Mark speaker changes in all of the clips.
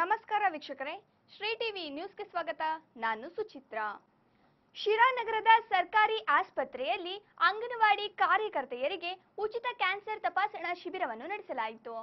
Speaker 1: ನಮಸ್ಕಾರ ವೀಕ್ಷಕರೇ ಶ್ರೀ ಟಿವಿ ನ್ಯೂಸ್ಗೆ ಸ್ವಾಗತ ನಾನು ಸುಚಿತ್ರ ಶಿರಾನಗರದ ಸರ್ಕಾರಿ ಆಸ್ಪತ್ರೆಯಲ್ಲಿ ಅಂಗನವಾಡಿ ಕಾರ್ಯಕರ್ತೆಯರಿಗೆ ಉಚಿತ ಕ್ಯಾನ್ಸರ್ ತಪಾಸಣಾ ಶಿಬಿರವನ್ನು ನಡೆಸಲಾಯಿತು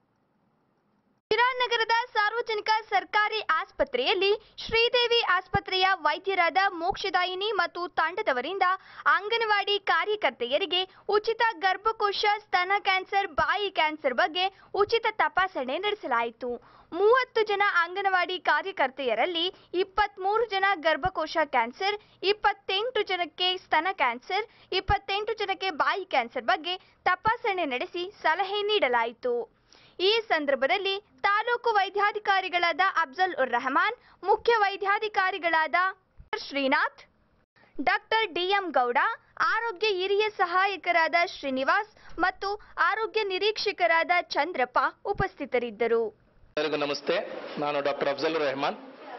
Speaker 1: ಶಿರಾನಗರದ ಸಾರ್ವಜನಿಕ ಸರ್ಕಾರಿ ಆಸ್ಪತ್ರೆಯಲ್ಲಿ ಶ್ರೀದೇವಿ ಆಸ್ಪತ್ರೆಯ ವೈದ್ಯರಾದ ಮೋಕ್ಷದಾಯಿನಿ ಮತ್ತು ತಂಡದವರಿಂದ ಅಂಗನವಾಡಿ ಕಾರ್ಯಕರ್ತೆಯರಿಗೆ ಉಚಿತ ಗರ್ಭಕೋಶ ಸ್ತನ ಕ್ಯಾನ್ಸರ್ ಬಾಯಿ ಕ್ಯಾನ್ಸರ್ ಬಗ್ಗೆ ಉಚಿತ ತಪಾಸಣೆ ನಡೆಸಲಾಯಿತು ಮೂವತ್ತು ಜನ ಅಂಗನವಾಡಿ ಕಾರ್ಯಕರ್ತೆಯರಲ್ಲಿ ಇಪ್ಪತ್ಮೂರು ಜನ ಗರ್ಭಕೋಶ ಕ್ಯಾನ್ಸರ್ ಇಪ್ಪತ್ತೆಂಟು ಜನಕ್ಕೆ ಸ್ತನ ಕ್ಯಾನ್ಸರ್ ಇಪ್ಪತ್ತೆಂಟು ಜನಕ್ಕೆ ಬಾಯಿ ಕ್ಯಾನ್ಸರ್ ಬಗ್ಗೆ ತಪಾಸಣೆ ನಡೆಸಿ ಸಲಹೆ ನೀಡಲಾಯಿತು ಈ ಸಂದರ್ಭದಲ್ಲಿ ತಾಲೂಕು ವೈದ್ಯಾಧಿಕಾರಿಗಳಾದ ಅಫ್ಜಲ್ ಉರ್ ರೆಹಮಾನ್ ಮುಖ್ಯ ವೈದ್ಯಾಧಿಕಾರಿಗಳಾದ ಶ್ರೀನಾಥ್ ಡಾಕ್ಟರ್ ಡಿಎಂ ಗೌಡ ಆರೋಗ್ಯ ಹಿರಿಯ ಸಹಾಯಕರಾದ ಶ್ರೀನಿವಾಸ್ ಮತ್ತು ಆರೋಗ್ಯ ನಿರೀಕ್ಷಕರಾದ ಚಂದ್ರಪ್ಪ ಉಪಸ್ಥಿತರಿದ್ದರು
Speaker 2: ಎಲ್ಲರಿಗೂ ನಮಸ್ತೆ ನಾನು ಡಾಕ್ಟರ್ ಅಫ್ಜಲ್ ರೆಹಮಾನ್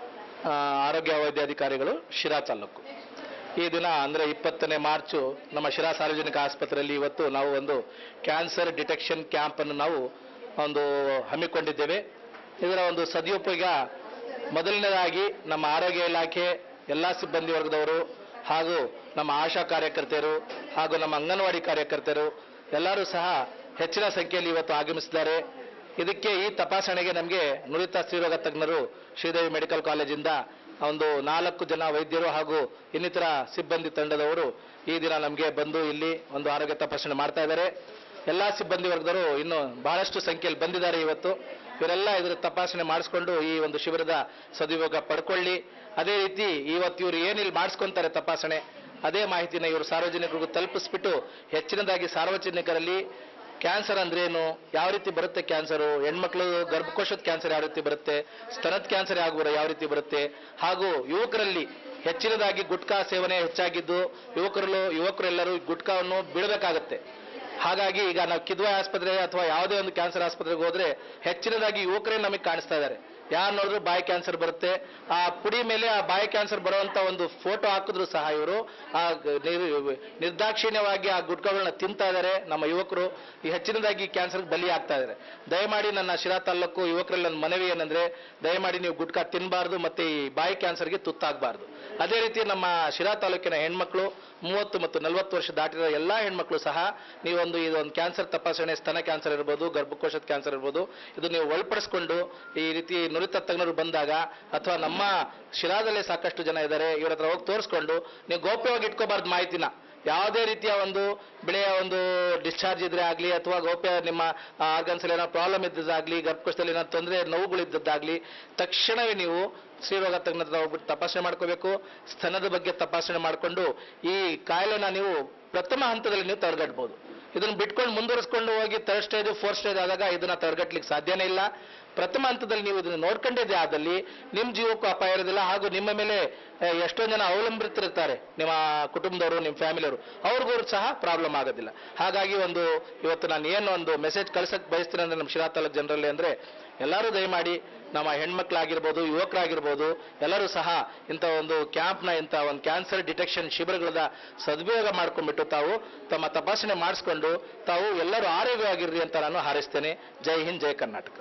Speaker 2: ಆ, ಆರೋಗ್ಯ ವೈದ್ಯಾಧಿಕಾರಿಗಳು ಶಿರಾ ತಾಲೂಕು ಈ ದಿನ ಅಂದರೆ ಇಪ್ಪತ್ತನೇ ಮಾರ್ಚು ನಮ್ಮ ಶಿರಾ ಸಾರ್ವಜನಿಕ ಆಸ್ಪತ್ರೆಯಲ್ಲಿ ಇವತ್ತು ನಾವು ಒಂದು ಕ್ಯಾನ್ಸರ್ ಡಿಟೆಕ್ಷನ್ ಕ್ಯಾಂಪನ್ನು ನಾವು ಒಂದು ಹಮ್ಮಿಕೊಂಡಿದ್ದೇವೆ ಇದರ ಒಂದು ಸದುಪಯೋಗ ಮೊದಲನೇದಾಗಿ ನಮ್ಮ ಆರೋಗ್ಯ ಇಲಾಖೆ ಎಲ್ಲ ಸಿಬ್ಬಂದಿ ವರ್ಗದವರು ಹಾಗೂ ನಮ್ಮ ಆಶಾ ಕಾರ್ಯಕರ್ತೆಯರು ಹಾಗೂ ನಮ್ಮ ಅಂಗನವಾಡಿ ಕಾರ್ಯಕರ್ತರು ಎಲ್ಲರೂ ಸಹ ಹೆಚ್ಚಿನ ಸಂಖ್ಯೆಯಲ್ಲಿ ಇವತ್ತು ಆಗಮಿಸಿದ್ದಾರೆ ಇದಕ್ಕೆ ಈ ತಪಾಸಣೆಗೆ ನಮಗೆ ನುರಿತ ಸ್ತ್ರೀರೋಗ ತಜ್ಞರು ಶ್ರೀದೇವಿ ಮೆಡಿಕಲ್ ಕಾಲೇಜಿಂದ ಒಂದು ನಾಲ್ಕು ಜನ ವೈದ್ಯರು ಹಾಗೂ ಇನ್ನಿತರ ಸಿಬ್ಬಂದಿ ತಂಡದವರು ಈ ದಿನ ನಮಗೆ ಬಂದು ಇಲ್ಲಿ ಒಂದು ಆರೋಗ್ಯ ತಪಾಸಣೆ ಮಾಡ್ತಾ ಇದ್ದಾರೆ ಎಲ್ಲ ಸಿಬ್ಬಂದಿ ವರ್ಗದವರು ಇನ್ನು ಬಹಳಷ್ಟು ಸಂಖ್ಯೆಯಲ್ಲಿ ಬಂದಿದ್ದಾರೆ ಇವತ್ತು ಇವರೆಲ್ಲ ಇದರ ತಪಾಸಣೆ ಮಾಡಿಸ್ಕೊಂಡು ಈ ಒಂದು ಶಿಬಿರದ ಸದುಪಯೋಗ ಪಡ್ಕೊಳ್ಳಿ ಅದೇ ರೀತಿ ಇವತ್ತು ಇವರು ಏನಿಲ್ಲಿ ಮಾಡಿಸ್ಕೊಂತಾರೆ ತಪಾಸಣೆ ಅದೇ ಮಾಹಿತಿನ ಇವರು ಸಾರ್ವಜನಿಕರಿಗೂ ತಲುಪಿಸ್ಬಿಟ್ಟು ಹೆಚ್ಚಿನದಾಗಿ ಸಾರ್ವಜನಿಕರಲ್ಲಿ ಕ್ಯಾನ್ಸರ್ ಅಂದ್ರೆ ಏನು ಯಾವ ರೀತಿ ಬರುತ್ತೆ ಕ್ಯಾನ್ಸರು ಹೆಣ್ಮಕ್ಳು ಗರ್ಭಕೋಶದ ಕ್ಯಾನ್ಸರ್ ಯಾವ ರೀತಿ ಬರುತ್ತೆ ಸ್ತನದ ಕ್ಯಾನ್ಸರ್ ಯಾವ ಯಾವ ರೀತಿ ಬರುತ್ತೆ ಹಾಗೂ ಯುವಕರಲ್ಲಿ ಹೆಚ್ಚಿನದಾಗಿ ಗುಟ್ಕಾ ಸೇವನೆ ಹೆಚ್ಚಾಗಿದ್ದು ಯುವಕರಲ್ಲೂ ಯುವಕರೆಲ್ಲರೂ ಗುಟ್ಕಾವನ್ನು ಬಿಡಬೇಕಾಗತ್ತೆ ಹಾಗಾಗಿ ಈಗ ನಾವು ಕಿದ್ವಾಯ್ ಆಸ್ಪತ್ರೆ ಅಥವಾ ಯಾವುದೇ ಒಂದು ಕ್ಯಾನ್ಸರ್ ಆಸ್ಪತ್ರೆಗೆ ಹೋದ್ರೆ ಹೆಚ್ಚಿನದಾಗಿ ಯುವಕರೇ ನಮಗೆ ಕಾಣಿಸ್ತಾ ಇದ್ದಾರೆ ಯಾರು ನೋಡಿದ್ರು ಬಾಯಿ ಕ್ಯಾನ್ಸರ್ ಬರುತ್ತೆ ಆ ಪುಡಿ ಮೇಲೆ ಆ ಬಾಯಿ ಕ್ಯಾನ್ಸರ್ ಬರುವಂತ ಒಂದು ಫೋಟೋ ಹಾಕಿದ್ರು ಸಹ ಇವರು ಆ ಗ- ನಿರ್- ನಿರ್ದಾಕ್ಷಿಣ್ಯವಾಗಿ ಆ ಗುಟ್ಕಗಳನ್ನ ತಿಂತಾ ಇದ್ದಾರೆ ನಮ್ಮ ಯುವಕರು ಈ ಹೆಚ್ಚಿನದಾಗಿ ಕ್ಯಾನ್ಸರ್ ಬಲಿ ಆಗ್ತಾ ಇದ್ದಾರೆ ದಯಮಾಡಿ ನನ್ನ ಶಿರಾ ತಾಲೂಕು ಯುವಕರಲ್ಲಿ ನನ್ನ ಮನವಿ ಏನಂದ್ರೆ ದಯಮಾಡಿ ನೀವು ಗುಟ್ಕಾ ತಿನ್ನಬಾರ್ದು ಮತ್ತೆ ಈ ಬಾಯಿ ಕ್ಯಾನ್ಸರ್ಗೆ ತುತ್ತಾಗಬಾರ್ದು ಅದೇ ರೀತಿ ನಮ್ಮ ಶಿರಾ ತಾಲೂಕಿನ ಹೆಣ್ಮಕ್ಳು ಮೂವತ್ತು ಮತ್ತು ನಲವತ್ತು ವರ್ಷ ದಾಟಿರೋ ಎಲ್ಲಾ ಹೆಣ್ಮಕ್ಳು ಸಹ ನೀವೊಂದು ಇದೊಂದು ಕ್ಯಾನ್ಸರ್ ತಪಾಸಣೆ ಸ್ತನ ಕ್ಯಾನ್ಸರ್ ಇರ್ಬೋದು ಗರ್ಭಕೋಶದ ಕ್ಯಾನ್ಸರ್ ಇರ್ಬೋದು ಇದು ನೀವು ಒಳಪಡಿಸ್ಕೊಂಡು ಈ ರೀತಿ ನುರಿತ ತಜ್ಞರು ಬಂದಾಗ ಅಥವಾ ನಮ್ಮ ಶಿರಾದಲ್ಲೇ ಸಾಕಷ್ಟು ಜನ ಇದ್ದಾರೆ ಇವ್ರ ಹತ್ರ ಹೋಗಿ ತೋರಿಸ್ಕೊಂಡು ನೀವು ಗೌಪ್ಯವಾಗಿ ಇಟ್ಕೋಬಾರ್ದು ಮಾಹಿತಿನ ಯಾವುದೇ ರೀತಿಯ ಒಂದು ಬೆಳೆಯ ಒಂದು ಡಿಸ್ಚಾರ್ಜ್ ಇದ್ರೆ ಆಗಲಿ ಅಥವಾ ಗೌಪ್ಯ ನಿಮ್ಮ ಆರ್ಗನ್ಸ್ ಏನೋ ಪ್ರಾಬ್ಲಮ್ ಇದ್ದದ್ದಾಗಲಿ ಗರ್ಭಕೋಶದಲ್ಲಿ ಏನೋ ತೊಂದರೆ ನೋವುಗಳಿದ್ದದ್ದಾಗಲಿ ತಕ್ಷಣವೇ ನೀವು ಶ್ರೀರೋಗ ತಜ್ಞರ ಹತ್ರ ಹೋಗ್ಬಿಟ್ಟು ತಪಾಸಣೆ ಮಾಡ್ಕೋಬೇಕು ಸ್ತನದ ಬಗ್ಗೆ ತಪಾಸಣೆ ಮಾಡಿಕೊಂಡು ಈ ಕಾಯಿಲೆನ ನೀವು ಪ್ರಥಮ ಹಂತದಲ್ಲಿ ನೀವು ತಡೆಗಟ್ಬೋದು ಇದನ್ನ ಬಿಟ್ಕೊಂಡು ಮುಂದುವರಿಸ್ಕೊಂಡು ಹೋಗಿ ಥರ್ಡ್ ಸ್ಟೇಜ್ ಫೋರ್ತ್ ಸ್ಟೇಜ್ ಆದಾಗ ಇದನ್ನ ತಡೆಗಟ್ಲಿಕ್ಕೆ ಸಾಧ್ಯನೇ ಇಲ್ಲ ಪ್ರಥಮ ಹಂತದಲ್ಲಿ ನೀವು ಇದನ್ನ ನೋಡ್ಕೊಂಡಿದ್ದೆ ಆದಲ್ಲಿ ನಿಮ್ಮ ಜೀವಕ್ಕೂ ಅಪಾಯ ಇರೋದಿಲ್ಲ ಹಾಗೂ ನಿಮ್ಮ ಮೇಲೆ ಆ, ಎಷ್ಟೊಂದು ಜನ ಅವಲಂಬಿತರಿರ್ತಾರೆ ನಿಮ್ಮ ಕುಟುಂಬದವರು ನಿಮ್ಮ ಫ್ಯಾಮಿಲಿಯವರು ಅವ್ರಿಗೂ ಸಹ ಪ್ರಾಬ್ಲಮ್ ಆಗೋದಿಲ್ಲ ಹಾಗಾಗಿ ಒಂದು ಇವತ್ತು ನಾನು ಏನು ಒಂದು ಮೆಸೇಜ್ ಕಳ್ಸಕ್ ಬಯಸ್ತೀನಿ ಅಂದ್ರೆ ನಮ್ಮ ಶಿರಾ ತಾಲೂಕು ಜನರಲ್ಲಿ ಅಂದ್ರೆ ಎಲ್ಲರೂ ದಯಮಾಡಿ ನಮ್ಮ ಹೆಣ್ಮಕ್ಳಾಗಿರ್ಬೋದು ಯುವಕರಾಗಿರ್ಬೋದು ಎಲ್ಲರೂ ಸಹ ಇಂಥ ಒಂದು ಕ್ಯಾಂಪ್ನ ಇಂಥ ಒಂದು ಕ್ಯಾನ್ಸರ್ ಡಿಟೆಕ್ಷನ್ ಶಿಬಿರಗಳ ಸದುಪಯೋಗ ಮಾಡ್ಕೊಂಡ್ಬಿಟ್ಟು ತಾವು ತಮ್ಮ ತಪಾಸಣೆ ಮಾಡಿಸ್ಕೊಂಡು ತಾವು ಎಲ್ಲರೂ ಆರೋಗ್ಯವಾಗಿರ್ರಿ ಅಂತ ನಾನು ಹಾರೈಸ್ತೇನೆ ಜೈ ಹಿಂದ್ ಜೈ ಕರ್ನಾಟಕ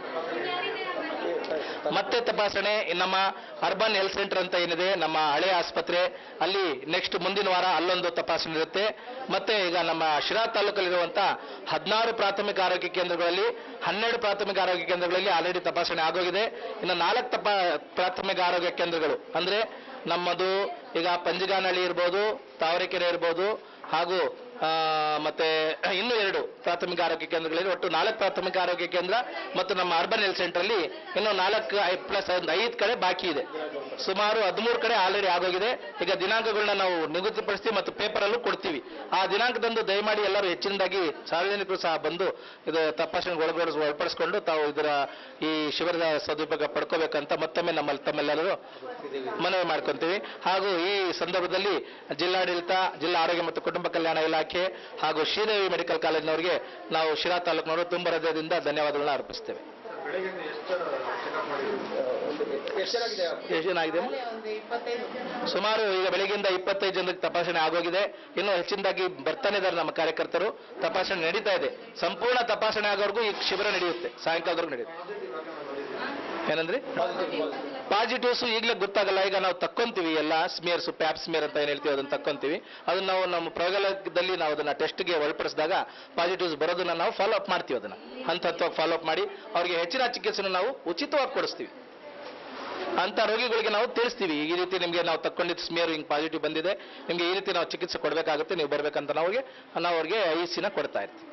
Speaker 2: ಮತ್ತೆ ತಪಾಸಣೆ ನಮ್ಮ ಅರ್ಬನ್ ಹೆಲ್ತ್ ಸೆಂಟರ್ ಅಂತ ಏನಿದೆ ನಮ್ಮ ಹಳೆ ಆಸ್ಪತ್ರೆ ಅಲ್ಲಿ ನೆಕ್ಸ್ಟ್ ಮುಂದಿನ ವಾರ ಅಲ್ಲೊಂದು ತಪಾಸಣೆ ಇರುತ್ತೆ ಮತ್ತೆ ಈಗ ನಮ್ಮ ಶಿರಾ ತಾಲೂಕಲ್ಲಿರುವಂತ ಹದಿನಾರು ಪ್ರಾಥಮಿಕ ಆರೋಗ್ಯ ಕೇಂದ್ರಗಳಲ್ಲಿ ಹನ್ನೆರಡು ಪ್ರಾಥಮಿಕ ಆರೋಗ್ಯ ಕೇಂದ್ರಗಳಲ್ಲಿ ಆಲ್ರೆಡಿ ತಪಾಸಣೆ ಆಗೋಗಿದೆ ಇನ್ನು ನಾಲ್ಕು ತಪ ಪ್ರಾಥಮಿಕ ಆರೋಗ್ಯ ಕೇಂದ್ರಗಳು ಅಂದ್ರೆ ನಮ್ಮದು ಈಗ ಪಂಜಗಾನಹಳ್ಳಿ ಇರ್ಬೋದು ತಾವರೆಕೆರೆ ಇರ್ಬೋದು ಹಾಗೂ ಆ, ಮತ್ತೆ ಇನ್ನು ಎರಡು ಪ್ರಾಥಮಿಕ ಆರೋಗ್ಯ ಕೇಂದ್ರಗಳಿವೆ ಒಟ್ಟು ನಾಲ್ಕು ಪ್ರಾಥಮಿಕ ಆರೋಗ್ಯ ಕೇಂದ್ರ ಮತ್ತು ನಮ್ಮ ಅರ್ಬನ್ ಹೆಲ್ತ್ ಸೆಂಟರ್ ಅಲ್ಲಿ ಇನ್ನು ನಾಲ್ಕು ಪ್ಲಸ್ ಒಂದು ಐದು ಕಡೆ ಬಾಕಿ ಇದೆ ಸುಮಾರು ಹದಿಮೂರು ಕಡೆ ಆಲ್ರೆಡಿ ಆಗೋಗಿದೆ ಈಗ ದಿನಾಂಕಗಳನ್ನ ನಾವು ನಿಗದಿಪಡಿಸ್ತೀವಿ ಮತ್ತು ಪೇಪರ್ ಅಲ್ಲೂ ಕೊಡ್ತೀವಿ ಆ ದಿನಾಂಕದಂದು ದಯಮಾಡಿ ಎಲ್ಲರೂ ಹೆಚ್ಚಿನದಾಗಿ ಸಾರ್ವಜನಿಕರು ಸಹ ಬಂದು ಇದು ತಪಾಸಣೆಗೆ ಒಳಗೊಳಿಸ್ ಒಳಪಡಿಸ್ಕೊಂಡು ತಾವು ಇದರ ಈ ಶಿಬಿರದ ಸದುಪಯೋಗ ಪಡ್ಕೋಬೇಕಂತ ಮತ್ತೊಮ್ಮೆ ನಮ್ಮಲ್ಲಿ ತಮ್ಮೆಲ್ಲರೂ ಮನವಿ ಮಾಡ್ಕೊಂತೀವಿ ಹಾಗೂ ಈ ಸಂದರ್ಭದಲ್ಲಿ ಜಿಲ್ಲಾಡಳಿತ ಜಿಲ್ಲಾ ಆರೋಗ್ಯ ಮತ್ತು ಕುಟುಂಬ ಕಲ್ಯಾಣ ಇಲಾಖೆ ಹಾಗೂ ಶ್ರೀದೇವಿ ಮೆಡಿಕಲ್ ಕಾಲೇಜಿನವರಿಗೆ ನಾವು ಶಿರಾ ತಾಲೂಕಿನವರು ತುಂಬ ಹೃದಯದಿಂದ ಧನ್ಯವಾದಗಳನ್ನ ಅರ್ಪಿಸ್ತೇವೆ ಎಷ್ಟು ಜನ ಆಗಿದೆ ಸುಮಾರು ಈಗ ಬೆಳಗ್ಗೆಯಿಂದ ಇಪ್ಪತ್ತೈದು ಜನರಿಗೆ ತಪಾಸಣೆ ಆಗೋಗಿದೆ ಇನ್ನು ಹೆಚ್ಚಿನದಾಗಿ ಬರ್ತಾನೆ ಇದ್ದಾರೆ ನಮ್ಮ ಕಾರ್ಯಕರ್ತರು ತಪಾಸಣೆ ನಡೀತಾ ಇದೆ ಸಂಪೂರ್ಣ ತಪಾಸಣೆ ಆಗೋವರೆಗೂ ಈ ಶಿಬಿರ ನಡೆಯುತ್ತೆ ಸಾಯಂಕಾಲದವರೆಗೂ ನಡೆಯುತ್ತೆ ಏನಂದ್ರಿ ಪಾಸಿಟಿವ್ಸ್ ಈಗಲೇ ಗೊತ್ತಾಗಲ್ಲ ಈಗ ನಾವು ತಕ್ಕೊಂತೀವಿ ಎಲ್ಲ ಸ್ಮಿಯರ್ಸ್ ಪ್ಯಾಪ್ ಸ್ಮಿಯರ್ ಅಂತ ಏನ್ ಹೇಳ್ತೀವಿ ಅದನ್ನ ತಕ್ಕೊಂತೀವಿ ಅದನ್ನ ನಾವು ನಮ್ಮ ಪ್ರಯೋಗಾಲಯದಲ್ಲಿ ನಾವು ಅದನ್ನ ಟೆಸ್ಟ್ಗೆ ಒಳಪಡಿಸಿದಾಗ ಪಾಸಿಟಿವ್ಸ್ ಬರೋದನ್ನ ನಾವು ಫಾಲೋ ಅಪ್ ಮಾಡ್ತೀವಿ ಅದನ್ನ ಹಂತ ಹಂತವಾಗಿ ಫಾಲೋ ಅಪ್ ಮಾಡಿ ಅವ್ರಿಗೆ ಹೆಚ್ಚಿನ ಚಿಕಿತ್ಸೆನ ನಾವು ಉಚಿತವಾಗಿ ಕೊಡಿಸ್ತೀವಿ ಅಂತ ರೋಗಿಗಳಿಗೆ ನಾವು ತಿಳಿಸ್ತೀವಿ ಈ ರೀತಿ ನಿಮಗೆ ನಾವು ತಕ್ಕೊಂಡಿದ್ದು ಸ್ಮಿಯರ್ ಹಿಂಗ್ ಪಾಸಿಟಿವ್ ಬಂದಿದೆ ನಿಮಗೆ ಈ ರೀತಿ ನಾವು ಚಿಕಿತ್ಸೆ ಕೊಡಬೇಕಾಗುತ್ತೆ ನೀವು ಬರ್ಬೇಕಂತ ನಾವು ಅವ್ರಿಗೆ ನಾವು ಅವ್ರಿಗೆ ಐ ಸಿನ ಕೊಡ್ತಾ ಇರ್ತೀವಿ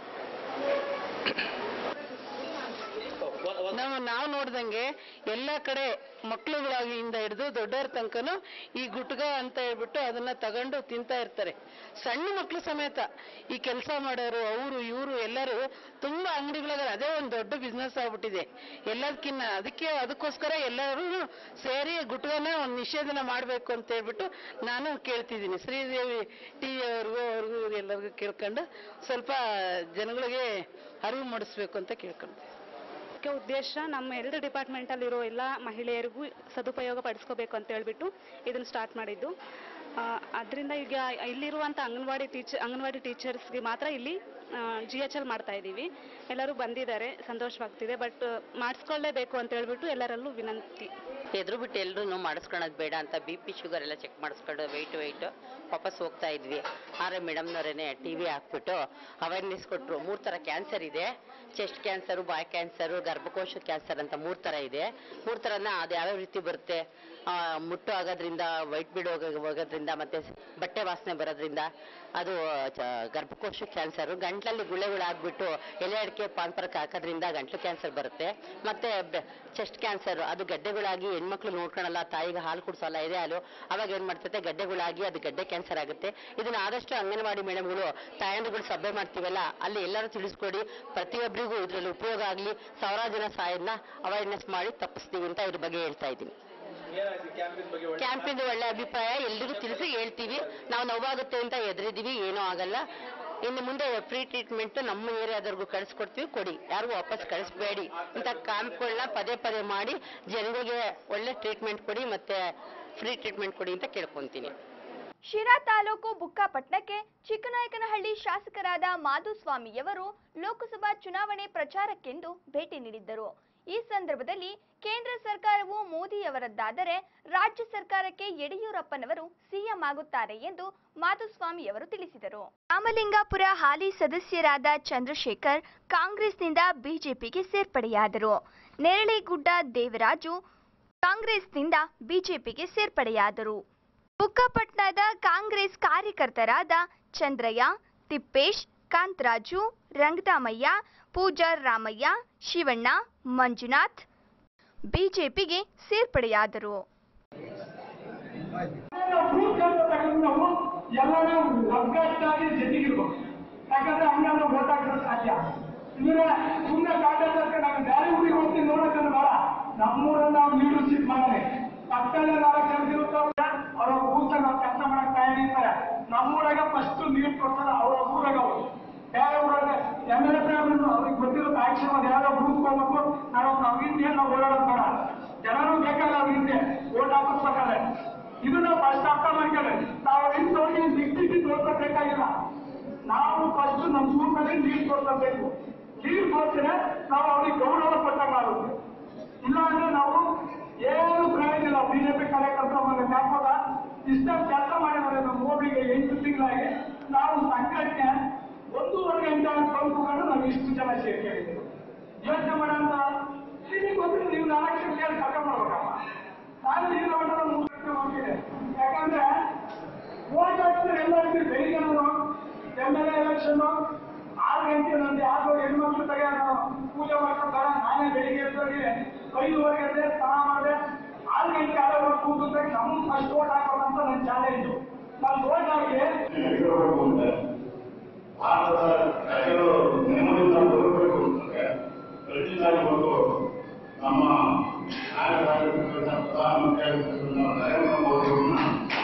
Speaker 3: ನಾವು ನಾವು ನೋಡ್ದಂಗೆ ಎಲ್ಲ ಕಡೆ ಮಕ್ಳುಗಳಾಗಿಂದ ಹಿಡಿದು ದೊಡ್ಡವ್ರ ತನಕನು ಈ ಗುಟ್ಗ ಅಂತ ಹೇಳ್ಬಿಟ್ಟು ಅದನ್ನ ತಗೊಂಡು ತಿಂತಾ ಇರ್ತಾರೆ ಸಣ್ಣ ಮಕ್ಳು ಸಮೇತ ಈ ಕೆಲಸ ಮಾಡೋರು ಅವರು ಇವರು ಎಲ್ಲರೂ ತುಂಬಾ ಅಂಗಡಿಗಳಾಗ ಅದೇ ಒಂದು ದೊಡ್ಡ ಬಿಸ್ನೆಸ್ ಆಗ್ಬಿಟ್ಟಿದೆ ಎಲ್ಲದಕ್ಕಿನ್ನ ಅದಕ್ಕೆ ಅದಕ್ಕೋಸ್ಕರ ಎಲ್ಲರೂ ಸೇರಿ ಗುಟ್ಗನ ಒಂದು ನಿಷೇಧನ ಮಾಡಬೇಕು ಅಂತ ಹೇಳ್ಬಿಟ್ಟು ನಾನು ಕೇಳ್ತಿದ್ದೀನಿ ಶ್ರೀದೇವಿ ಟಿ ಅವ್ರಿಗೂ ಅವ್ರಿಗೂ ಎಲ್ಲರಿಗೂ ಕೇಳ್ಕೊಂಡು ಸ್ವಲ್ಪ ಜನಗಳಿಗೆ ಅರಿವು ಮೂಡಿಸ್ಬೇಕು ಅಂತ ಕೇಳ್ಕೊಂಡು
Speaker 4: ಮುಖ್ಯ ಉದ್ದೇಶ ನಮ್ಮ ಎರಡು ಡಿಪಾರ್ಟ್ಮೆಂಟಲ್ಲಿರೋ ಎಲ್ಲ ಮಹಿಳೆಯರಿಗೂ ಸದುಪಯೋಗ ಪಡಿಸ್ಕೋಬೇಕು ಅಂತ ಹೇಳ್ಬಿಟ್ಟು ಇದನ್ನು ಸ್ಟಾರ್ಟ್ ಮಾಡಿದ್ದು ಅದರಿಂದ ಈಗ ಇಲ್ಲಿರುವಂಥ ಅಂಗನವಾಡಿ ಟೀಚರ್ ಅಂಗನವಾಡಿ ಟೀಚರ್ಸ್ಗೆ ಮಾತ್ರ ಇಲ್ಲಿ ಜಿ ಎಚ್ ಎಲ್ ಮಾಡ್ತಾ ಇದ್ದೀವಿ ಎಲ್ಲರೂ ಬಂದಿದ್ದಾರೆ ಸಂತೋಷವಾಗ್ತಿದೆ ಬಟ್ ಮಾಡಿಸ್ಕೊಳ್ಳೇಬೇಕು ಅಂತ ಹೇಳ್ಬಿಟ್ಟು ಎಲ್ಲರಲ್ಲೂ ವಿನಂತಿ
Speaker 5: ಎದುರು ಬಿಟ್ಟು ಎಲ್ಲರೂ ಮಾಡಿಸ್ಕೊಳೋದು ಬೇಡ ಅಂತ ಬಿ ಪಿ ಶುಗರ್ ಎಲ್ಲ ಚೆಕ್ ಮಾಡಿಸ್ಕೊಂಡು ವೆಯ್ಟ್ ವೆಯ್ಟ್ ವಾಪಸ್ ಹೋಗ್ತಾ ಇದ್ವಿ ಆದ್ರೆ ಮೇಡಮ್ನವರೇನೆ ಟಿ ವಿ ಹಾಕ್ಬಿಟ್ಟು ಅವೇರ್ನೆಸ್ ಕೊಟ್ಟರು ಮೂರು ಥರ ಕ್ಯಾನ್ಸರ್ ಇದೆ ಚೆಸ್ಟ್ ಕ್ಯಾನ್ಸರು ಬಾಯ್ ಕ್ಯಾನ್ಸರು ಗರ್ಭಕೋಶ ಕ್ಯಾನ್ಸರ್ ಅಂತ ಮೂರು ಥರ ಇದೆ ಮೂರು ಥರನ ಅದು ಯಾವ್ಯಾವ ರೀತಿ ಬರುತ್ತೆ ಆ, ಮುಟ್ಟು ಆಗೋದ್ರಿಂದ ವೈಟ್ ಬಿಡ್ ಹೋಗೋದ್ರಿಂದ ಮತ್ತೆ ಬಟ್ಟೆ ವಾಸನೆ ಬರೋದ್ರಿಂದ ಅದು ಚ- ಗರ್ಭಕೋಶ ಕ್ಯಾನ್ಸರು ಗಂಟ್ಲಲ್ಲಿ ಗುಳ್ಳೆಗಳಾಗ್ಬಿಟ್ಟು ಎಲೆ ಅಡಿಕೆ ಪಾನ್ಪರಕ್ಕೆ ಹಾಕೋದ್ರಿಂದ ಗಂಟ್ಲು ಕ್ಯಾನ್ಸರ್ ಬರುತ್ತೆ ಮತ್ತೆ ಚೆಸ್ಟ್ ಕ್ಯಾನ್ಸರ್ ಅದು ಗಡ್ಡೆಗಳಾಗಿ ಹೆಣ್ಮಕ್ಳು ನೋಡ್ಕೊಳಲ್ಲ ತಾಯಿಗೆ ಹಾಲು ಕುಡಿಸಲ್ಲ ಎದೆ ಹಾಲು ಅವಾಗ ಏನ್ ಮಾಡ್ತೈತೆ ಗಡ್ಡೆಗಳಾಗಿ ಅದು ಗಡ್ಡೆ ಕ್ಯಾನ್ಸರ್ ಆಗುತ್ತೆ ಇದನ್ನ ಆದಷ್ಟು ಅಂಗನವಾಡಿ ಮೇಡಮ್ಗಳು ತಾಯಂದಿರುಗಳು ಸಭೆ ಮಾಡ್ತೀವಲ್ಲ ಅಲ್ಲಿ ಎಲ್ಲರೂ ತಿಳಿಸ್ಕೊಡಿ ಪ್ರತಿಯೊಬ್ಬರಿಗೂ ಇದ್ರಲ್ಲಿ ಉಪಯೋಗ ಆಗಲಿ ಸಾವಿರಾರು ಜನ ಸಾಯನ್ನ ಅವೇರ್ನೆಸ್ ಮಾಡಿ ತಪ್ಪಿಸ್ತೀವಿ ಅಂತ ಇದ್ರ ಬಗ್ಗೆ ಹೇಳ್ತಾ ಇದ್ದೀನಿ ಕ್ಯಾಂಪಿಂದ ಒಳ್ಳೆ ಅಭಿಪ್ರಾಯ ಎಲ್ರಿಗೂ ತಿಳಿಸಿ ಹೇಳ್ತೀವಿ ನಾವು ನೋವಾಗುತ್ತೆ ಅಂತ ಎದುರಿದೀವಿ ಏನೂ ಆಗಲ್ಲ ಇನ್ನು ಮುಂದೆ ಫ್ರೀ ಟ್ರೀಟ್ಮೆಂಟ್ ನಮ್ಮ ಏರಿಯಾದವ್ರಿಗೂ ಕಳಿಸ್ಕೊಡ್ತೀವಿ ಕೊಡಿ ಯಾರಿಗೂ ವಾಪಸ್ ಕಳಿಸ್ಬೇಡಿ ಇಂಥ ಕ್ಯಾಂಪ್ಗಳನ್ನ ಪದೇ ಪದೇ ಮಾಡಿ ಜನಗಳಿಗೆ ಒಳ್ಳೆ ಟ್ರೀಟ್ಮೆಂಟ್ ಕೊಡಿ ಮತ್ತೆ ಫ್ರೀ ಟ್ರೀಟ್ಮೆಂಟ್ ಕೊಡಿ ಅಂತ ಕೇಳ್ಕೊಂತೀನಿ
Speaker 1: ಶಿರಾ ತಾಲೂಕು ಬುಕ್ಕಾಪಟ್ನಕ್ಕೆ ಚಿಕ್ಕನಾಯಕನಹಳ್ಳಿ ಶಾಸಕರಾದ ಮಾಧುಸ್ವಾಮಿಯವರು ಲೋಕಸಭಾ ಚುನಾವಣೆ ಪ್ರಚಾರಕ್ಕೆಂದು ಭೇಟಿ ನೀಡಿದ್ದರು ಈ ಸಂದರ್ಭದಲ್ಲಿ ಕೇಂದ್ರ ಸರ್ಕಾರವು ಮೋದಿಯವರದ್ದಾದರೆ ರಾಜ್ಯ ಸರ್ಕಾರಕ್ಕೆ ಯಡಿಯೂರಪ್ಪನವರು ಸಿಎಂ ಆಗುತ್ತಾರೆ ಎಂದು ಮಾಧುಸ್ವಾಮಿಯವರು ತಿಳಿಸಿದರು ರಾಮಲಿಂಗಾಪುರ ಹಾಲಿ ಸದಸ್ಯರಾದ ಚಂದ್ರಶೇಖರ್ ಕಾಂಗ್ರೆಸ್ನಿಂದ ಬಿಜೆಪಿಗೆ ಸೇರ್ಪಡೆಯಾದರು ನೇರಳೆಗುಡ್ಡ ದೇವರಾಜು ಕಾಂಗ್ರೆಸ್ನಿಂದ ಬಿಜೆಪಿಗೆ ಸೇರ್ಪಡೆಯಾದರು ಬುಕ್ಕಪಟ್ನದ ಕಾಂಗ್ರೆಸ್ ಕಾರ್ಯಕರ್ತರಾದ ಚಂದ್ರಯ್ಯ ತಿಪ್ಪೇಶ್ ಕಾಂತರಾಜು ರಂಗದಾಮಯ್ಯ ಪೂಜಾರ್ ರಾಮಯ್ಯ ಶಿವಣ್ಣ ಮಂಜುನಾಥ್ ಬಿಜೆಪಿಗೆ ಸೇರ್ಪಡೆಯಾದರು
Speaker 6: ಭೂಕಂಪ ತಗೊಂಡು ನಾವು ಎಲ್ಲರೂ ಒಗ್ಗಟ್ಟಾಗಿ ಜೊತೆಗಿರ್ಬೇಕು ಯಾಕಂದ್ರೆ ಹಂಗ ನಾವು vote ಹಾಕೋದು ಸಾಧ್ಯ ಇದ್ರೆ ಸುಮ್ಮನೆ ಕಾಂಗ್ರೆಸ್ ನಾವು ಬ್ಯಾರೆ ಊರಿಗೆ ಹೋಗ್ತೀವಿ ನೋಡೋದನ್ನ ಬೇಡ ನಮ್ಮೂರಲ್ಲಿ ನಾವು ಲೀಡರ್ಶಿಪ್ ಮಾಡಲಿ ಪಕ್ಕದಲ್ಲೇ ನಾಲ್ಕು ಜನ ಇರುತ್ತವ್ರ ಅವ್ರ ಊಟ ನಾವು ಕೆಲಸ ಮಾಡಕ್ ತಯಾರಿರ್ತಾರೆ ನಮ್ಮೂರಾಗ ಫಸ್ಟ್ ನೀರು ಕೊಡ್ತಾರೆ ಅವ್ರ ಊರಾಗ ಅವರು ಬೇರೆ ಊರಾಗ ಎಮ್ ಎಲ್ ಎ ಅವ್ರಿಗೆ ಗೊತ್ತಿರೋ ಆಕ್ಷನ್ ಅದು ಯಾರೋ ಬೂತ್ ಹೋಗ್ಬೇಕು ನಾವು ನಾವು ಹಿಂದೆ ನಾವು ಓಡಾಡೋದು ಬೇಡ ಜನರು ಬೇಕಲ್ಲ ಅವ್ರ ಹಿಂದೆ ಓಟ್ ಹಾಕಿಸ್ಬೇಕಾದ್ರೆ ಇದು ನಾವು ಫಸ್ಟ್ ಅರ್ಥ ಮಾಡ್ಕೊಳ್ಳಿ ನಾವು ಇಂಥವ್ರಿಗೆ ದಿಕ್ಕಿಟ್ಟು ತೋರ್ಸಬೇಕಾಗಿಲ್ಲ ನಾವು ಫಸ್ಟ್ ನಮ್ಮ ಸ್ಕೂಲ್ನಲ್ಲಿ ನೀರು ಕೊಡ್ಸಬೇಕು ನೀರು ಕೊಡ್ತೇನೆ ನಾವು ಅವ್ರಿಗೆ ಗೌರವ ಕೊಟ್ಟಾಗ ಆಗುತ್ತೆ ಇಲ್ಲ ಅಂದ್ರೆ ನಾವು ಏನು ಪ್ರಯೋಜನ ಇಲ್ಲ ಬಿಜೆಪಿ ಕಾರ್ಯಕರ್ತರು ಆಮೇಲೆ ಹಾಕೋದ ಇಷ್ಟೊಂದು ಕೆಲಸ ಮಾಡಿದ್ದಾರೆ ನಮ್ಮ ಹೋಬಳಿಗೆ ಎಂಟು ತಿಂಗಳಾಗಿ ನಾವು ಸಂಘಟನೆ ಒಂದೂವರೆ ಗಂಟೆ ಕಲ್ತ್ಕೊಂಡು ನಾವು ಇಷ್ಟು ಜನ ಸೇರ್ಕೊಂಡಿದ್ದೀವಿ ಯೋಚನೆ ಮಾಡೋಣ ಇಲ್ಲಿ ಗೊತ್ತಿಲ್ಲ ನೀವು ನಾಲ್ಕು ಜನ ಕೇಳಿ ಕರ್ಕೊಂಡು ಮಾಡ್ಬೇಕಮ್ಮ ನಾನು ಈ ನೋಡಿದ್ರೆ ಮೂರು ಗಂಟೆ ಹೋಗ್ತಿದೆ ಯಾಕಂದ್ರೆ ಓಟ್ ಹಾಕಿದ್ರೆ ಎಲ್ಲ ಇದ್ದೀವಿ ಬೆಳಿಗ್ಗೆ ನಾನು ಎಮ್ ಎಲ್ ಎ ಎಲೆಕ್ಷನ್ ಆರು ಗಂಟೆ ನಂದು ಯಾರು ಹೆಣ್ಮಕ್ಳು ತಗ ನಾನು ಪೂಜೆ ಮಾಡ್ಕೊಂಡಾಗ ನಾನೇ ಬೆಳಿಗ್ಗೆ ಎದ್ದೋಗಿ ಐದುವರೆಗೆ ಎದ್ದೆ ಸ್ನಾನ ಮಾಡಿದೆ ಆರು ಗಂಟೆ ಆದಾಗ ಕೂತಿದ್ದಾಗ ನಮ್ಮ ಫಸ್ಟ್ ಓಟ್ ಹಾಕೋದಂತ ನನ್ನ ಚಾಲೆಂಜು ನಾನು ಓಟ್ ಹಾಕಿ
Speaker 7: ಇರಬೇಕು ಅಂದ್ರೆ ಭಾರತದ ಪ್ರಜೆಗಳು ನೆಮ್ಮದಿಯಿಂದ ಬದುಕಬೇಕು ಅಂತಂದ್ರೆ ಪ್ರತಿದಾಗಿ ಬಂದು ನಮ್ಮ ನಾಯಕರಾಗಿರ್ತಕ್ಕಂಥ ಪ್ರಧಾನಮಂತ್ರಿ ಆಗಿರ್ತಕ್ಕಂಥ ನರೇಂದ್ರ ಮೋದಿ ಅವ್ರನ್ನ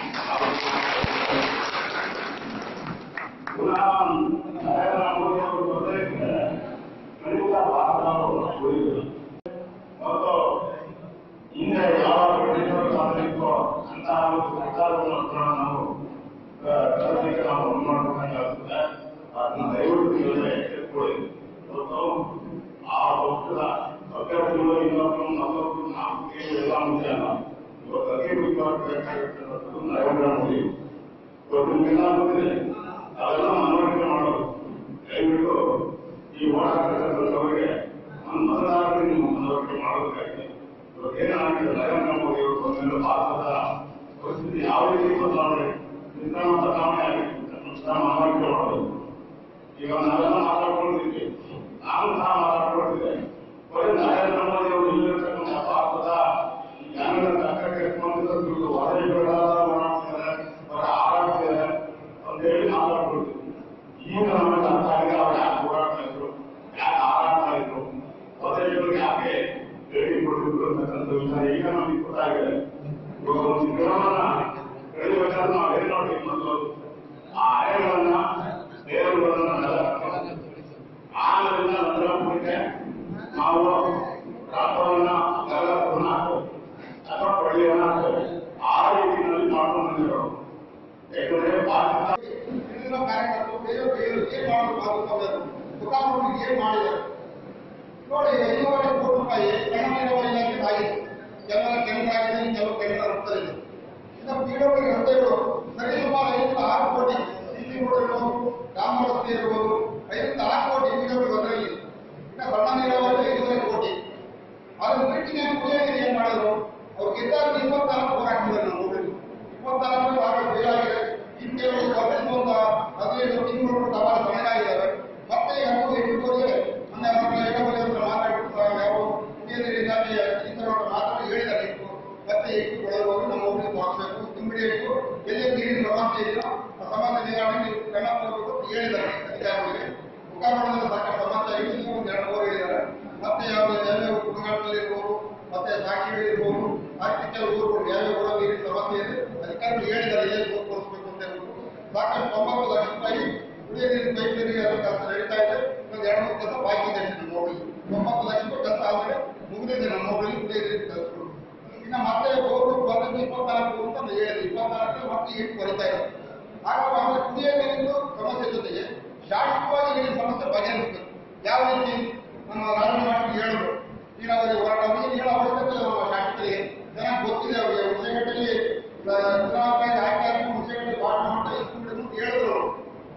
Speaker 7: ಪುನಃ ನರೇಂದ್ರ ಮೋದಿ ಅವರು ಬಂದರೆ ಖಂಡಿತ ಭಾರತ ಉಳಿದಿಲ್ಲ ಮತ್ತು ಹಿಂದೆ ಯಾವ ಪ್ರತಿಯೊಂದು ಸಾಧನೆಗೂ ಅಂತಹ ಒಂದು ಸರ್ಕಾರವನ್ನು ಕೂಡ ನಾವು ತರಲಿಕ್ಕೆ ನಾವು ಒಂದು ಮಾಡಬೇಕಾಗ್ತದೆ ಅದನ್ನ ದಯವಿಟ್ಟು ನೀವೇ ಇಟ್ಕೊಳ್ಳಿ ಮತ್ತು ಆ ಪಕ್ಷದ ಅಭ್ಯರ್ಥಿಗಳು ಇನ್ನೊಬ್ರು ನಲವತ್ತು ನಾಲ್ಕು ಎಲ್ಲ ಮುಖ್ಯ ಅಲ್ಲ ಇವತ್ತು ಅತಿ ಮುಖ್ಯವಾಗಿರ್ತಕ್ಕಂಥದ್ದು ನರೇಂದ್ರ ಮೋದಿ ಇವತ್ತು ನಿಮ್ಗೆಲ್ಲ ಗೊತ್ತಿದೆ ಅದೆಲ್ಲ ಮನವರಿಕೆ ಮಾಡೋದು ದಯವಿಟ್ಟು ಈ ಓಡಾಟದವರಿಗೆ ಮತದಾರರಿಗೆ ನೀವು ಮನವರಿಕೆ ಮಾಡೋದಕ್ಕಾಗಿ ಇವತ್ತು ಏನಾಗಿದೆ ನರೇಂದ್ರ ಮೋದಿ ಅವರು ಬಂದ ಭಾರತದ ಪರಿಸ್ಥಿತಿ ಯಾವ ರೀತಿ ಬದಲಾವಣೆ ನಿಧಾನ ಬದಲಾವಣೆ ಆಗಿದೆ ಅಂತ ಮನವರಿಕೆ ಮಾಡೋದು ಈಗ ನಾವೆಲ್ಲ ಮಾತಾಡ್ಕೊಂಡಿದ್ವಿ ನಾನು ಸಹ ಮಾತಾಡ್ಕೊಂಡಿದ್ದೆ ಬರೀ ನರೇಂದ್ರ ಮೋದಿ ಅವರು ಇಲ್ಲಿರ್ತಕ್ಕಂಥ ಭಾರತದ ಜನರ ತಕ್ಕಕ್ಕೆ ಸಂಬಂಧಿಸಿದ ವರದಿಗಳ ಮಾಡ್ತಿದ್ದಾರೆ ಅವರ ಆರಾಡ್ತಿದ್ದಾರೆ ಅಂತ ಹೇಳಿ ಮಾತಾಡ್ಕೊಳ್ತೀವಿ ಈಗ ನಮಗೆ ಅರ್ಥ ಆಗಿದೆ ಅವ್ರು ಯಾಕೆ ಹೋರಾಡ್ತಾ ಇದ್ರು ಯಾಕೆ ಹಾರಾಡ್ತಾ ಇದ್ರು ವರದಿಗಳಿಗೆ ಯಾಕೆ ಭೇಟಿ ಕೊಟ್ಟಿದ್ರು ಅಂತಕ್ಕಂಥ ವಿಚಾರ ಈಗ ನಮಗೆ ಗೊತ್ತಾಗಿದೆ ಇವಾಗ ಒಂದು ಸಿದ್ದರಾಮನ ಬೆಳಿಬೇಕಾದ್ರೆ ನಾವು ಏನ್ ನೋಡಿ ಮೊದಲು ಆ ಆಯಗಳನ್ನ ಬೇರುಗಳನ್ನ ನೆಲ ಆಮೇಲೆ ನಂತರ ಮುಂದೆ ನಾವು ರಾಷ್ಟ್ರವನ್ನ ನೆಲ ಪುನಃ ಹಾಕ್ತೇವೆ ಅಥವಾ ಪಳ್ಳಿಯನ್ನ ಹಾಕ್ತೇವೆ ಆ ರೀತಿಯಲ್ಲಿ ಮಾಡ್ಕೊಂಡು ಬಂದಿರೋರು ಯಾಕಂದ್ರೆ ಭಾರತ
Speaker 8: ಇಲ್ಲಿನ ಕಾರ್ಯಕರ್ತರು ಬೇರೆ ಬೇರೆ ಏನ್ ಮಾಡಲು ಬಾಧಿಸಬೇಕು ಮುಖಾಮುಖಿ ಏನ್ ಮಾಡಿದ್ದಾರೆ ನೋಡಿ ಐದೂವರೆ ಕೋಟಿ ರೂಪಾಯಿ ಕನ್ನಡ ಇಲಾಖೆ ಆಗಿದೆ ಕೆಲವರ ಕೇಂದ್ರ ಆಗಿದೆ ಕೆಲವು ಕೇಂದ್ರ ರಕ್ತದಿದೆ ಇನ್ನು ಪಿಡಬ್ಲ್ಯೂ ರಸ್ತೆಗಳು ಸರಿ ಸುಮಾರು ಐದರಿಂದ ಆರು ಕೋಟಿ ಸಿಸಿ ರೋಡ್ ಇರ್ಬೋದು ರಾಮ ರಸ್ತೆ ಇರ್ಬೋದು ಐದರಿಂದ ಆರು ಕೋಟಿ ಪಿಡಬ್ಲ್ಯೂ ಅದರಲ್ಲಿ ಇನ್ನು ಸಣ್ಣ ನೀರಾವರಿ ಐದೂವರೆ ಕೋಟಿ ಆದ್ರೆ ನೀಟಿನ ಕುಡಿಯೋ ನೀರು ಏನ್ ಮಾಡಿದ್ರು ಅವ್ರು ಗೆದ್ದಾಗ ಇಪ್ಪತ್ನಾಲ್ಕು ಹೋರಾಟಿದ್ದಾರೆ ನಾವು ಊರಲ್ಲಿ ಇಪ್ಪತ್ನಾಲ್ಕು ಸಾವಿರ ಬೇಲಾಗಿದೆ ಇನ್ನು ಕೆಲವರು ಹದಿನೈದು ಒಂದು ಹದಿನೈದು ತಿಂಗಳು ಸವಾಲ ಸಮಯಾಗಿದ್ದಾರೆ ಮತ್ತೆ ಈಗ ಹತ್ತು ಎಂಟುವರೆಗೆ ಮೊನ್ನೆ ಅವರ ಎಡಬಲಿ ಹತ್ರ ಮಾತಾಡ್ಬಿಟ್ಟು ಯಾವ ಕುಡಿಯೋ ನೀರು ಇಲಾಖೆ ಅಧಿಕಾರಿಗಳು ಮಾತಾಡಿ ಹೇಳಿದ್ದಾರೆ ಇಟ್ಟು ಮತ್ತೆ ಇಟ್ಟು ಕೊಡೋರು ನಮ್ಮ ಊರಿಗೆ ಮಾಡಬೇಕು ಇಮಿಡಿಯೇಟ್ ಎಲ್ಲಿ ನೀರಿನ ಸಮಸ್ಯೆ ಇದೆಯೋ ಆ ಸಮಸ್ಯೆ ನಿವಾರಣೆಗೆ ಕ್ರಮ ತಗೋಬೇಕು ಅಂತ ಹೇಳಿದ್ದಾರೆ ಅಧಿಕಾರಿಗಳಿಗೆ ಮುಖಾಮಂಡಲದ ಸಾಕಷ್ಟು ಸಮಸ್ಯೆ ಆಗಿದೆ ಇನ್ನೂ ಒಂದು ಎರಡು ಮೂರು ಹೇಳಿದ್ದಾರೆ ಮತ್ತೆ ಯಾವ ಯಾವ್ಯಾವ ಕುಟುಂಬಗಳಲ್ಲಿ ಇರ್ಬೋದು ಮತ್ತೆ ಸಾಕ್ಷಿ ಇರ್ಬೋದು ಆರ್ಥಿಕ ಊರುಗಳು ಯಾವ್ಯಾವ ಕೂಡ ನೀರಿನ ಸಮಸ್ಯೆ ಇದೆ ಅಧಿಕಾರಿಗಳು ಹೇಳಿದ್ದಾರೆ ಎಲ್ಲಿ ತೋರಿಸ್ಬೇಕು ಅಂತ ಹೇಳ್ಬಿಟ್ಟು ಸಾಕಷ್ಟು ತೊಂಬತ್ತು ಲಕ್ಷ ರೂಪಾಯಿ ಕುಡಿಯ ನೀರಿನ ಪೈಪ್ ನೀರಿಗೆ ಅದರ ಕೆಲಸ ನಡೀತಾ ಇದೆ ಒಂದು ಎರಡು ಮೂರು ಕೆಲಸ ಬಾಕಿ ಇದೆ ನಮ್ಮ ಊರಲ್ಲಿ ತೊಂಬತ್ತು ಲಕ್ಷ ರೂಪಾಯಿ ಕೆಲಸ ಆದ್ರೆ ಮುಗಿದಿದೆ ನಮ್ಮ ಊರಲ್ಲಿ ಕುಡಿಯ ನೀರಿನ ಕೆಲಸಗಳು ಇನ್ನು ಮತ್ತೆ ಬೋರ್ಡು ಬಂದದ್ದು ಇಪ್ಪತ್ನಾಲ್ಕು ಅಂತ ನಾನು ಹೇಳಿದೆ ಇಪ್ಪತ್ನಾಲ್ಕು ಮತ್ತೆ ಎಂಟು ಬರೀತಾ ಇದೆ ಹಾಗಾಗಿ ಅಂದ್ರೆ ಕುಡಿಯ ನೀರಿನ ಸಮಸ್ಯೆ ಜೊತೆಗೆ ಶಾಶ್ವತವಾಗಿ ನೀರಿನ ಸಮಸ್ಯೆ ಬಗೆಹರಿಸಬೇಕು ಯಾವ ರೀತಿ ನಮ್ಮ ರಾಜನಾಡಿ ಹೇಳಿದ್ರು ನೀರಾವರಿ ಹೋರಾಟ ನೀರು ಹೇಳೋ ಅವಶ್ಯಕತೆ ಇಲ್ಲ ನಮ್ಮ ಶಾಸಕರಿಗೆ ಚೆನ್ನಾಗಿ ಗೊತ್ತಿದೆ ಅವರಿಗೆ ಹುಣಸೆಘಟ್ಟಲ್ಲಿ ಚುನಾವಣೆ ಆಯ್ಕೆ ಹುಣಸೆಘಟ್ಟಲ್ಲಿ ಪಾಠ ಮಾಡ್ತಾ ಇಸ್ಕೊಂಡು ಅಂತ ಹೇಳಿದ್ರು ಅವರು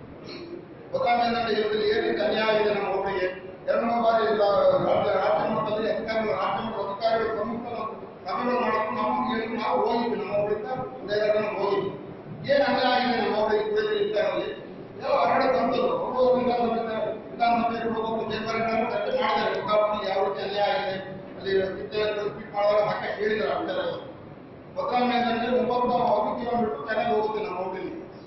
Speaker 8: ಗೊತ್ತಾಗಲಿಲ್ಲ ಇವರಲ್ಲಿ ಏನು ರೀತಿ ಅನ್ಯಾಯ ಇದೆ ನಮ್ಮ ಊರಿಗೆ ಎರಡು ಮೂರು ಬಾರಿ ರಾಜ್ಯ ರಾಜ್ಯ ಮಟ್ಟದಲ್ಲಿ ಅಧಿಕಾರಿಗಳು ರಾಜ್ಯ ಮಟ್ಟದ ಅಧಿಕಾರಿಗಳು ಪ್ರಮುಖ ಸಭೆಗಳು ಮಾಡೋದು ನಮಗೆ ಹೇಳಿ ನಾವು ಹೋಗಿದ್ವಿ ನಮ್ಮ ಊರಿಂದ ಒಂದೈದು ಜನ ಹೋಗಿದ್ವಿ ಏನು ಅನ್ಯಾಯ ಆಗಿದೆ ನಮ್ಮ ಊರಿಗೆ ಕುಡಿಯುವ ವಿಚಾರದಲ್ಲಿ ಎಲ್ಲ ಹೊರಗಡೆ ತಂದದ್ದು ಅವರು ವಿಧಾನಸಭೆ ವಿಧಾನಸಭೆ ಇರ್ಬೋದು ಚೇಂಬರ್ ಇರ್ಬೋದು ಚರ್ಚೆ ಮಾಡಿದ್ದಾರೆ ಮುಖಾಮುಖಿ ಯಾವ ರೀತಿ ಅನ್ಯಾಯ ಆಗಿದೆ ಅಲ್ಲಿ ವಿದ್ಯಾರ್ಥಿಗಳು ಟ್ವೀಟ್ ಮಾಡುವಾಗ ಸಾಕಷ್ಟು ಹೇಳಿದ್ದಾರೆ ಆ ವಿಚಾರ ಬದಲಾವಣೆ ಏನಂದ್ರೆ ಒಂಬತ್ತು ಐದು ಕಿಲೋಮೀಟರ್ ಚೆನ್ನಾಗಿ ಹೋಗುತ್ತೆ ನಮ್ಮ ಊರಲ್ಲಿ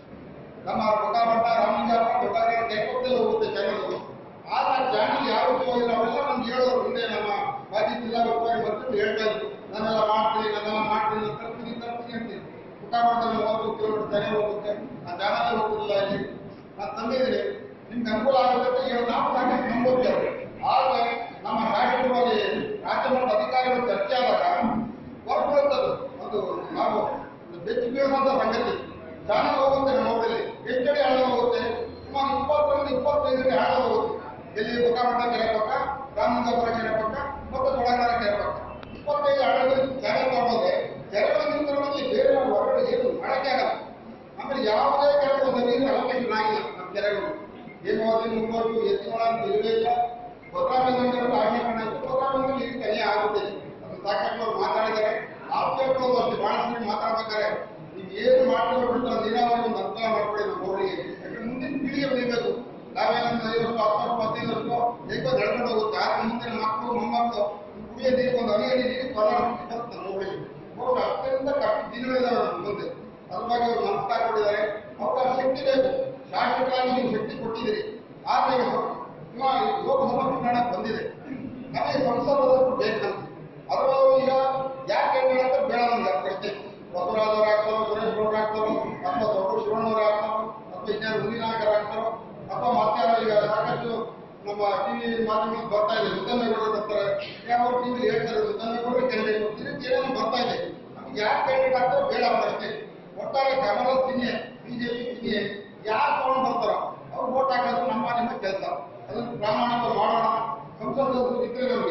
Speaker 8: ನಮ್ಮ ಮುಖಾಮಠ ರಾಮಲಿಂಗಾಪುರ ಗೊತ್ತಾಗ ಕೆಟ್ಟದಲ್ಲಿ ಹೋಗುತ್ತೆ ಚಾನಲ್ ಆದ್ರೆ ಚಾನಲ್ ಯಾವ ರೀತಿ ಹೋಗಿಲ್ಲ ಅವೆಲ್ಲ ನಮ್ಗೆ ಹೇಳೋರು ಹಿಂದೆ ನಮ್ಮ ಮಾಜಿ ಜಿಲ್ಲಾ ಉಸ್ತುವಾರಿ ಮಂತ್ರಿ ಹೇಳ್ತಾ ಇದ್ರು ನಾನೆಲ್ಲ ಮಾಡ್ತೀನಿ ನಾನೆಲ್ಲ ಮಾಡ್ತೀನಿ ಅಂತ ತರ್ತೀನಿ ತರ್ತೀನಿ ಅಂತೀನಿ ಮುಖಾಮಠದಲ್ಲಿ ಮೂವತ್ತು ಕಿಲೋಮೀಟರ್ ಚಾನಲ್ ಹೋಗುತ್ತೆ ಆ ಚಾನಲ್ ಹೋಗುದಿಲ್ಲ ಇಲ್ಲಿ ನಾನು ತಂದಿದ್ದೀನಿ ನಿಮ್ಗೆ ಅನುಕೂಲ ಆಗುತ್ತೆ ಅಂತ ಹೇಳಿ ನಾವು ಸಾಕಷ್ಟು ನಂಬೋದ್ವಿ ಆದ್ರೆ ನಮ್ಮ ಶಾಸಕರಲ್ಲಿ ರಾಜ್ಯ ಮಟ್ಟದ ಅಧಿಕಾರಿಗಳು ಚರ್ಚೆ ಆದಾಗ ಹೊರಬರುತ್ತದೆ ಒಂದು ನಾವು ಒಂದು ಬೆಚ್ಚಿ ಬೀಳುವಂತ ಸಂಗತಿ ಚಾನಲ್ ಹೋಗುತ್ತೆ ನಮ್ಮ ಊರಲ್ಲಿ ಹೆಚ್ಚಡಿ ಹಣ ಹೋಗುತ್ತೆ ಸುಮಾರು ಇಪ್ಪತ್ತರಿಂದ ಇಪ್ಪತ್ತೈದಕ್ಕೆ ಹಣ ಹೋಗುತ್ತೆ ಎಲ್ಲಿ ಮುಖಾಮಠ ಕೆರೆ ಪಕ್ಕ ರಾಮಲಿಂಗಾಪುರ ಕೆರೆ ಪಕ್ಕ ಮತ್ತು ಕೊಳಗಾರ ಕೆರೆ ಪಕ್ಕ ಇಪ್ಪತ್ತೈದು ಹಣಗಳು ಚಾನಲ್ ತಗೊಂಡ್ರೆ ಕೆರೆಗಳ ನಿಂತರಲ್ಲಿ ಬೇರೆ ಹೊರಗಡೆ ಏನು ಮಾಡಕ್ಕೆ ಆಗಲ್ಲ ಆಮೇಲೆ ಯಾವುದೇ ಕೆರೆಗಳು ನೀರು ಅಲೋಕೇಶನ್ ಆಗಿಲ್ಲ ನಮ್ಮ ಕೆರೆಗಳು ಹೇಮಾವತಿ ಮುಂಬತ್ತು ಎತ್ತಿನೊಳ ಅಂತ ಇರಲೇ ಇಲ್ಲ ಭದ್ರಾಮೇಶ್ವರ ಆಕ್ಷೇಪಣೆ ಆಯಿತು ಭದ್ರಾಮೇಶ್ವರ ನೀರು ಕಲಿಯ ಆಗುತ್ತೆ ಅದು ಸಾಕಷ್ಟು ಅವ್ರು ಮಾತಾಡಿದ್ದಾರೆ ಆಕ್ಷೇಪಗಳು ಅಷ್ಟು ಬಹಳ ಸರಿ ಮಾತಾಡ್ಬೇಕಾದ್ರೆ ನೀವು ಏನು ಮಾಡ್ಕೊಂಡು ಬಿಡ್ತಾರೆ ನೀರಾವರಿ ಒಂದು ಅರ್ಥ ಮಾಡ್ಕೊಳ್ಳಿ ನಮ್ಮ ಊರಿಗೆ ಯಾಕಂದ್ರೆ ಮುಂದಿನ ಪೀಳಿಗೆ ಬೆಳಿಬೇಕು ನಾವೇನಂತ ಐವತ್ತು ಹತ್ತು ಹದಿನೈದು ವರ್ಷ ಹೇಗೋ ನಡ್ಕೊಂಡು ಹೋಗುತ್ತೆ ಆದ್ರೆ ಮುಂದಿನ ಮಕ್ಕಳು ಮೊಮ್ಮಕ್ಕಳು ಕುಡಿಯೋ ನೀರು ಒಂದು ಅರಿಯ ನೀರಿಗೆ ತೊಂದರೆ ಬರುತ್ತೆ ನಮ್ಮ ಊರಿಗೆ ಅವ್ರು ಅತ್ಯಂತ ಕಷ್ಟ ದಿನಗಳಿದಾವೆ ನಮ್ಮ ಮುಂದೆ ಅದ್ರ ಬಗ್ಗೆ ಅವರು ಮನಸ್ಸು ಹಾಕೊಂಡಿದ್ದಾರೆ ಅವ್ರ ಶಕ್ತಿ ಬೇಕು ಶಾಸಕರಾಗಿ ನೀವು ಶಕ್ತಿ ಕೊಟ್ಟಿದ್ದೀರಿ ಆದ್ರೆ ಇವಾಗ ಲೋಕಸಭಾ ಚುನಾವಣೆ ಬಂದಿದೆ ನಮಗೆ ಸಂಸದರಷ್ಟು ಬೇಕಂತ ಅದರಲ್ಲೂ ಈಗ ಯಾಕೆ ಅಂತ ಬೇಡ ನಮ್ಗೆ ಪ್ರಶ್ನೆ ಬಸವರಾಜವ್ರು ಆಗ್ತಾರೋ ಸುರೇಶ್ ಗೌಡ್ರು ಆಗ್ತಾರೋ ಅಥವಾ ದೊಡ್ಡ ಶಿವಣ್ಣವ್ರು ಆಗ್ತಾರೋ ಅಥವಾ ಇನ್ಯಾರು ಹುಲಿನಾಯಕರು ಆಗ್ತಾರೋ ಅಥವಾ ಮತ್ತೆ ಈಗ ಸಾಕಷ್ಟು ನಮ್ಮ ಟಿವಿ ಮಾಧ್ಯಮ ಬರ್ತಾ ಇದೆ ಸುಧನ್ಮೇಗೌಡರು ಬರ್ತಾರೆ ಯಾವ ಟಿವಿ ಹೇಳ್ತಾರೆ ಸುಧನ್ಮೇಗೌಡರು ಕ್ಯಾಂಡಿಡೇಟ್ ಇದಕ್ಕೆ ಏನೇನು ಬರ್ತಾ ಇದೆ ನಮ್ಗೆ ಯಾರು ಕ್ಯಾಂಡಿಡೇಟ್ ಆಗ್ತಾರೋ ಬೇಡ ಅಂತ ಅಷ್ಟೇ ಒಟ್ಟಾರೆ ಕಮಲ ಸಿನ್ನೆ ಬಿಜೆಪಿ ಸಿನ್ನೆ ಯಾರು ತಗೊಂಡು ಬರ್ತಾರೋ ಅವ್ರು ವೋಟ್ ಹಾಕೋದು ನಮ್ಮ ನಿಮ್ಮ ಕೆಲಸ ಅದನ್ನು ಪ್ರಾಮಾಣಿಕ ಮಾಡೋಣ ಸಂಸದರು ಇದ್ರೆ ನಮಗೆ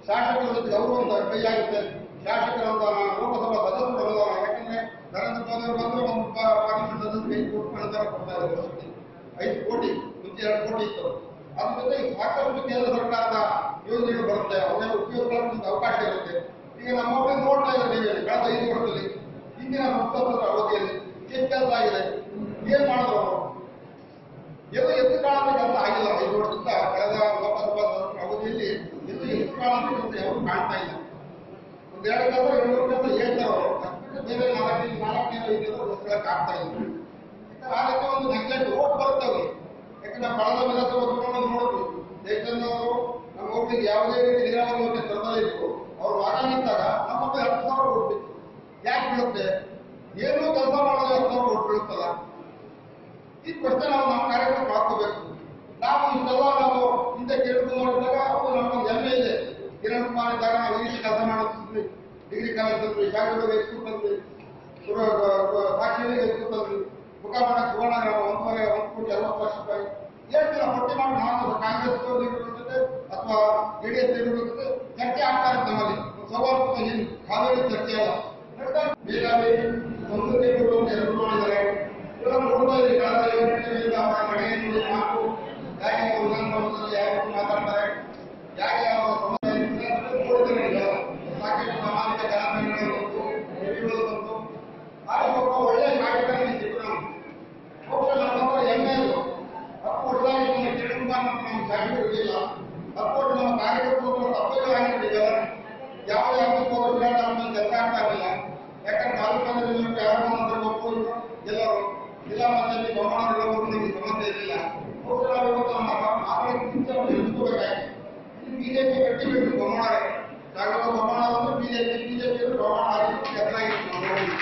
Speaker 8: ಶಾಸಕರ ಜೊತೆ ಗೌರವ ಅಂತ ಕೈಯಾಗುತ್ತೆ ಶಾಸಕರ ಅನುದಾನ ಲೋಕಸಭಾ ಸದಸ್ಯರ ಅನುದಾನ ಯಾಕಂದ್ರೆ ನರೇಂದ್ರ ಮೋದಿ ಅವರು ಬಂದ್ರೆ ಒಂದು ಪಾ- ಪಾರ್ಲಿಮೆಂಟ್ ಸದಸ್ಯರಿಗೆ ಐದು ಕೋಟಿ ಅನುದಾನ ಕೊಡ್ತಾ ಇದ್ದಾರೆ ವರ್ಷಕ್ಕೆ. ಐದು ಕೋಟಿ ಮುಂಚೆ ಎರಡು ಕೋಟಿ ಇತ್ತು ಅದ್ರ ಜೊತೆಗೆ ಸಾಕಷ್ಟು ಕೇಂದ್ರ ಸರ್ಕಾರದ ಯೋಜನೆಗಳು ಬರುತ್ತೆ ಅವನ್ನೆಲ್ಲ ಉಪಯೋಗಿಸಲು ಅವಕಾಶ ಇರುತ್ತೆ ಈಗ ನಮ್ಮ ಮಕ್ಕಳು ನೋಡ್ತಾ ಇದ್ದಾರೆ ನೀವು ಕಳೆದ ಐದು ವರ್ಷದಲ್ಲಿ ಹಿಂದಿನ ಸಂಸದರ ಅವಧಿಯಲ್ಲಿ ಎಷ್ಟು ಕೆಲಸ ಆಗಿದೆ ಏನ್ ಮಾಡಿದ್ರು ಅವರು ಏನು ಎದ್ದು ಕಾಣದ ಕೆಲಸ ಆಗಿಲ್ಲ ಐದು ವರ್ಷದಿಂದ ಕಳೆದ ಲೋಕಸಭಾ ಸದಸ್ಯರ ಅವಧಿಯಲ್ಲಿ ಇದು ಎದ್ದು ಕಾಣದ ಕೆಲಸ ಯಾರು ಕಾಣ್ತಾ ಇಲ್ಲ ಒಂದೆರಡು ಕೆಲಸ ಎರಡು ಮೂರು ಕೆಲಸ ಹೇಳ್ತಾರೆ ಅವರು ಅಷ್ಟ್ಬಿಟ್ಟು ಬೇರೆ ನಾಲ್ಕು ನಾಲ್ಕನೇ ಐದು ಕೆಲಸ ಆಗ್ತಾ ಇಲ್ಲ ಆ ರೀತಿ ಒಂದು ನೆಗ್ಲೆಕ್ಟ್ ಓಟ್ ಬರ್ತವೆ ಯಾಕಂದ್ರೆ ಕಳೆದ ವಿಧಾನಸಭಾ ಚುನಾವಣೆ ನೋಡಿದ್ರು ದೇಶದಲ್ಲಿ ಅವರು ನಮ್ಮ ಒಬ್ರಿಗೆ ಯಾವುದೇ ರೀತಿ ನೀರಾವರಿ ಯೋಜನೆ ತರದೇ ಇದ್ರು ಅವ್ರು ವಾಗಾಗಿದ್ದಾಗ ನಮ್ಮ ಮಕ್ಕಳು ಹತ್ತು ಸಾವಿರ ಓಟ್ ಯಾಕೆ ಬೀಳುತ್ತೆ ಏನೂ ಕೆಲಸ ಮಾಡೋದು ಹತ್ತು ಸಾವಿರ ಓಟ್ ಬೀಳುತ್ತಲ್ಲ ಈ ಪ್ರಶ್ನೆ ನಾವು ನಮ್ಮ ಕಾರ್ಯಕ್ರಮ ಮಾಡ್ಕೋಬೇಕು ನಾವು ಇಷ್ಟೆಲ್ಲ ನಾವು ಹಿಂದೆ ಕೇಳ್ಕೊಂಡು ನೋಡಿದಾಗ ಅದು ನಮ್ಗೊಂದು ಹೆಮ್ಮೆ ಇದೆ ಕಿರಣ್ ಕುಮಾರ್ ಇದ್ದಾಗ ನಾವು ಈ ರೀತಿ ಕೆಲಸ ಮಾಡುತ್ತಿದ್ವಿ ಡಿಗ್ರಿ ಕಾಲೇಜ್ ತಂದ್ವಿ ಶಾಲೆಗಳಿಗೆ ಸ್ಕೂಲ್ ತಂದ್ವಿ ಸಾಕ್ಷಿಗಳಿಗೆ ಸ್ಕೂಲ್ ತಂದ್ವಿ ಮುಖಾಮಣ ಸುವರ್ಣ ಗ್ರಾಮ ಒಂದೂವರೆ ಒಂದು ಕೋಟಿ ಅರವತ್ತು ಲಕ್ಷ ರೂಪಾಯಿ ಹೇಳ್ತಿಲ್ಲ ಪಟ್ಟಿ ಮಾಡಿ ನಾವು ಕಾಂಗ್ರೆಸ್ ಲೀಡರ್ಗಳ ಜೊತೆ ಅಥವಾ ಜೆಡಿಎಸ್ ಲೀಡರ್ಗಳ ಜೊತೆ ಚರ್ಚೆ ಆಗ್ತಾ ಇರುತ್ತೆ ನಮ್ಮಲ್ಲಿ ಒಂದು ಸವಾಲು ಏನು ಕಾವೇರಿ ಚರ್ಚೆ ಅಲ್ಲ ಬೇರೆ ಸಂಸ್ಕೃತಿ ಒಂದು ಎರಡು ಮಾಡಿದ್ದಾರೆ ಇವಾಗ ನೋಡ್ತಾ ಇದ್ದೀವಿ ಕಳೆದ ಯೋಜನೆಗಳಿಂದ ಅವರ ನಡೆಯನ್ನು ಮಾತು ಯಾಕೆ ಉಲ್ಲಂಘನೆ ಯಾವ ರೀತಿ ಮಾತಾಡ್ತಾರೆ ಯಾಕೆ ಅವರ ಸಮಸ್ಯೆ ಇದೆ ಅಂತ ನೋಡ್ತಾರೆ ಈಗ. ಸಾಕಷ್ಟು ಸಾಮಾಜಿಕ ಜಾಲತಾಣಗಳು ಬಂತು ಟಿವಿಗಳು ಬಂತು ಆಗ ಒಬ್ಬ ಒಳ್ಳೆಯ ನಾಯಕರನ್ನು ಸಿಕ್ಕರು ನಾವು ಬಹುಶಃ ನಮ್ಮ ಹತ್ರ ಹೆಮ್ಮೆ ಅದು ಹತ್ತು ವರ್ಷದಾಗಿ ನಮ್ಮ ಕಿರಣ್ ಕುಮಾರ್ ಮತ್ತು ನಮ್ಮ ಶಾಸಕರು ಇರಲಿಲ್ಲ ಹತ್ತು ವರ್ಷ ನಮ್ಮ ಕಾರ್ಯಕರ್ತರು ತಪ್ಪುಗಳು ಆಗಿಬಿಟ್ಟಿದ್ದಾರೆ ಯಾವ ಯಾವುದಕ್ಕೂ ಅವರು ವಿರಾಟ ಅಂತ ಕೆಲಸ ಆಗ್ತಾ ಇರಲಿಲ್ಲ ಯಾಕಂದ್ರೆ ತಾಲೂಕಿನಲ್ಲಿ ಯಾರು ಅಂದ್ರೆ ಒಬ್ಬರು ಎಲ್ಲರೂ ಜಿಲ್ಲಾ ಪಂಚಾಯತಿ ಬಹುಮಾನಗಳು ನಿಮಗೆ ಸಮಸ್ಯೆ ಇರಲಿಲ್ಲ ಬಹುಶಃ ನಾವು ಇವತ್ತು ನಮ್ಮ ಆಡಳಿತ ನಿಲ್ಲಿಸ್ಕೋಬೇಕಾಗಿ ಬಿಜೆಪಿ ಕಟ್ಟಿಬಿಟ್ಟು ಬಹುಮಾನ ಜಾಗೃತ ಬಹುಮಾನ ಅಂದ್ರೆ ಬಿಜೆಪಿ ಬಿಜೆಪಿ ಬಹುಮಾನ ಆಗಿ ಕೆಲಸ ಆಗಿತ್ತು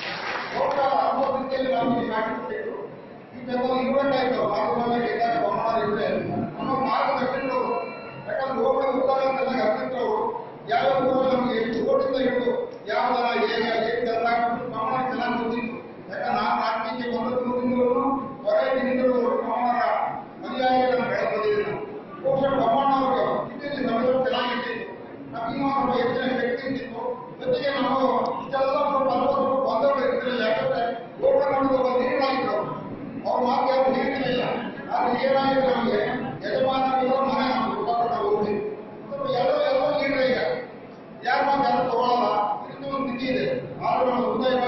Speaker 8: ಬಹುಶಃ ಅನುಭವ ರೀತಿಯಲ್ಲಿ ನಾವು ಈ ಮಾಡಿಬಿಟ್ಟು ಈ ಬೆಂಬಲ ಇರಬೇಕಾಯ್ತು ಮಾತುಕತೆ ಇದ್ದಾಗ ಬಹುಮಾನ ಇದ್ರೆ ನಮ್ಮ ಮಾರ್ಗದರ್ಶಕರು ಯಾಕಂದ್ರೆ ಹೋಗುವ ಉದಾಹರಣೆ ಅಧ್ಯಕ್ಷರು ಯಾವ ಊರಲ್ಲಿ ನಮಗೆ ಎಷ್ಟು ಓಟಿಂದ ಹಿಡಿದು ಯಾವ ದರ ಹೇಗೆ ಹೇಗೆ ಕೆಲಸ ಆಗ್ಬಿಟ್ಟು ಬಹುಮಾನ ಚೆನ್ನಾಗಿ ಗೊತ್ತಿತ್ತು ಯಾಕಂದ್ರೆ ನಾನು ರಾಜಕೀಯಕ್ಕೆ ಬಂದ ದಿನದಿಂದಲೂ ಹೊರಗೆ ನಿಂತರು ಬಹುಮಾನ ಮರ್ಯಾದೆಗಳನ್ನು ಬೆಳೆದು ಬಂದಿದ್ದೀನಿ ಬಹುಶಃ ಬಹುಮಾನ ಅವರು ಇದರಲ್ಲಿ ನಮಗೆ ಚೆನ್ನಾಗಿಟ್ಟಿತ್ತು ನಾವು ಇನ್ನೂ ಸ್ವಲ್ಪ ಹೆಚ್ಚಿನ ಶಕ್ತಿ ಇತ್ತು ಜೊತೆಗೆ ನಾವು ಇಷ್ಟೆಲ್ಲ ಸ್ವಲ್ಪ ಅನುಭವ ಬಂದವರು ಇರ್ತಿರಲಿಲ್ಲ ಯಾಕಂದ್ರೆ ಓಟ ಮಾಡೋದು ಒಬ್ಬ ನೀರಾಗಿದ್ರು ಅವ್ರ ಮಾತು ಯಾರು ನೀರಿರಲಿಲ್ಲ ಆದ್ರೆ ಏನಾಗಿದೆ ನಮಗೆ ಯಜಮಾನರು ಮನೆ ನಮ್ಗೆ ಗೊತ್ತಾಗ್ಬಿಟ್ಟು ಹೋಗಿ ಸ್ವಲ್ಪ ಎಲ್ಲ ಎಲ್ಲ ನೀಡ್ರೆ ಈಗ ಯಾರ ಮಾತು ಯಾರು ತಗೊಳ್ಳಲ್ಲ ಇದಕ್ಕೆ ಒಂದು ಸ್ಥಿತಿ ಇದೆ ಆದ್ರೆ ನಾವು ಉದಯ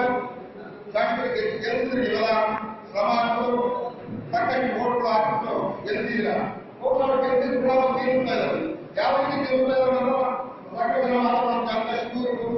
Speaker 8: ಶಾಸಕರಿಗೆ ಗೆಲ್ಲಿಸಿದ್ರೆ ಇವೆಲ್ಲ ಶ್ರಮ ಹಾಕಿದ್ರು ಸಾಕಷ್ಟು ಓಟ್ಗಳು ಹಾಕಿಟ್ಟು ಗೆಲ್ಲಿಸಿಲ್ಲ ಹೋಗ್ಲಾರ ಗೆಲ್ಲಿಸಿದ್ರು ಕೂಡ ಅವ್ರು ಗೆಲ್ಲುತ್ತಾ ಇದ್ದಾರೆ ಯಾವ ರೀತಿ ಗೆಲ್ಲುತ್ತಾ ಇದ್ದಾರೆ ಅಂದ್ರೆ ಸಾಕಷ್ಟು ಜನ ಮಾತಾಡೋ ಜಾಗ ಶಿವರು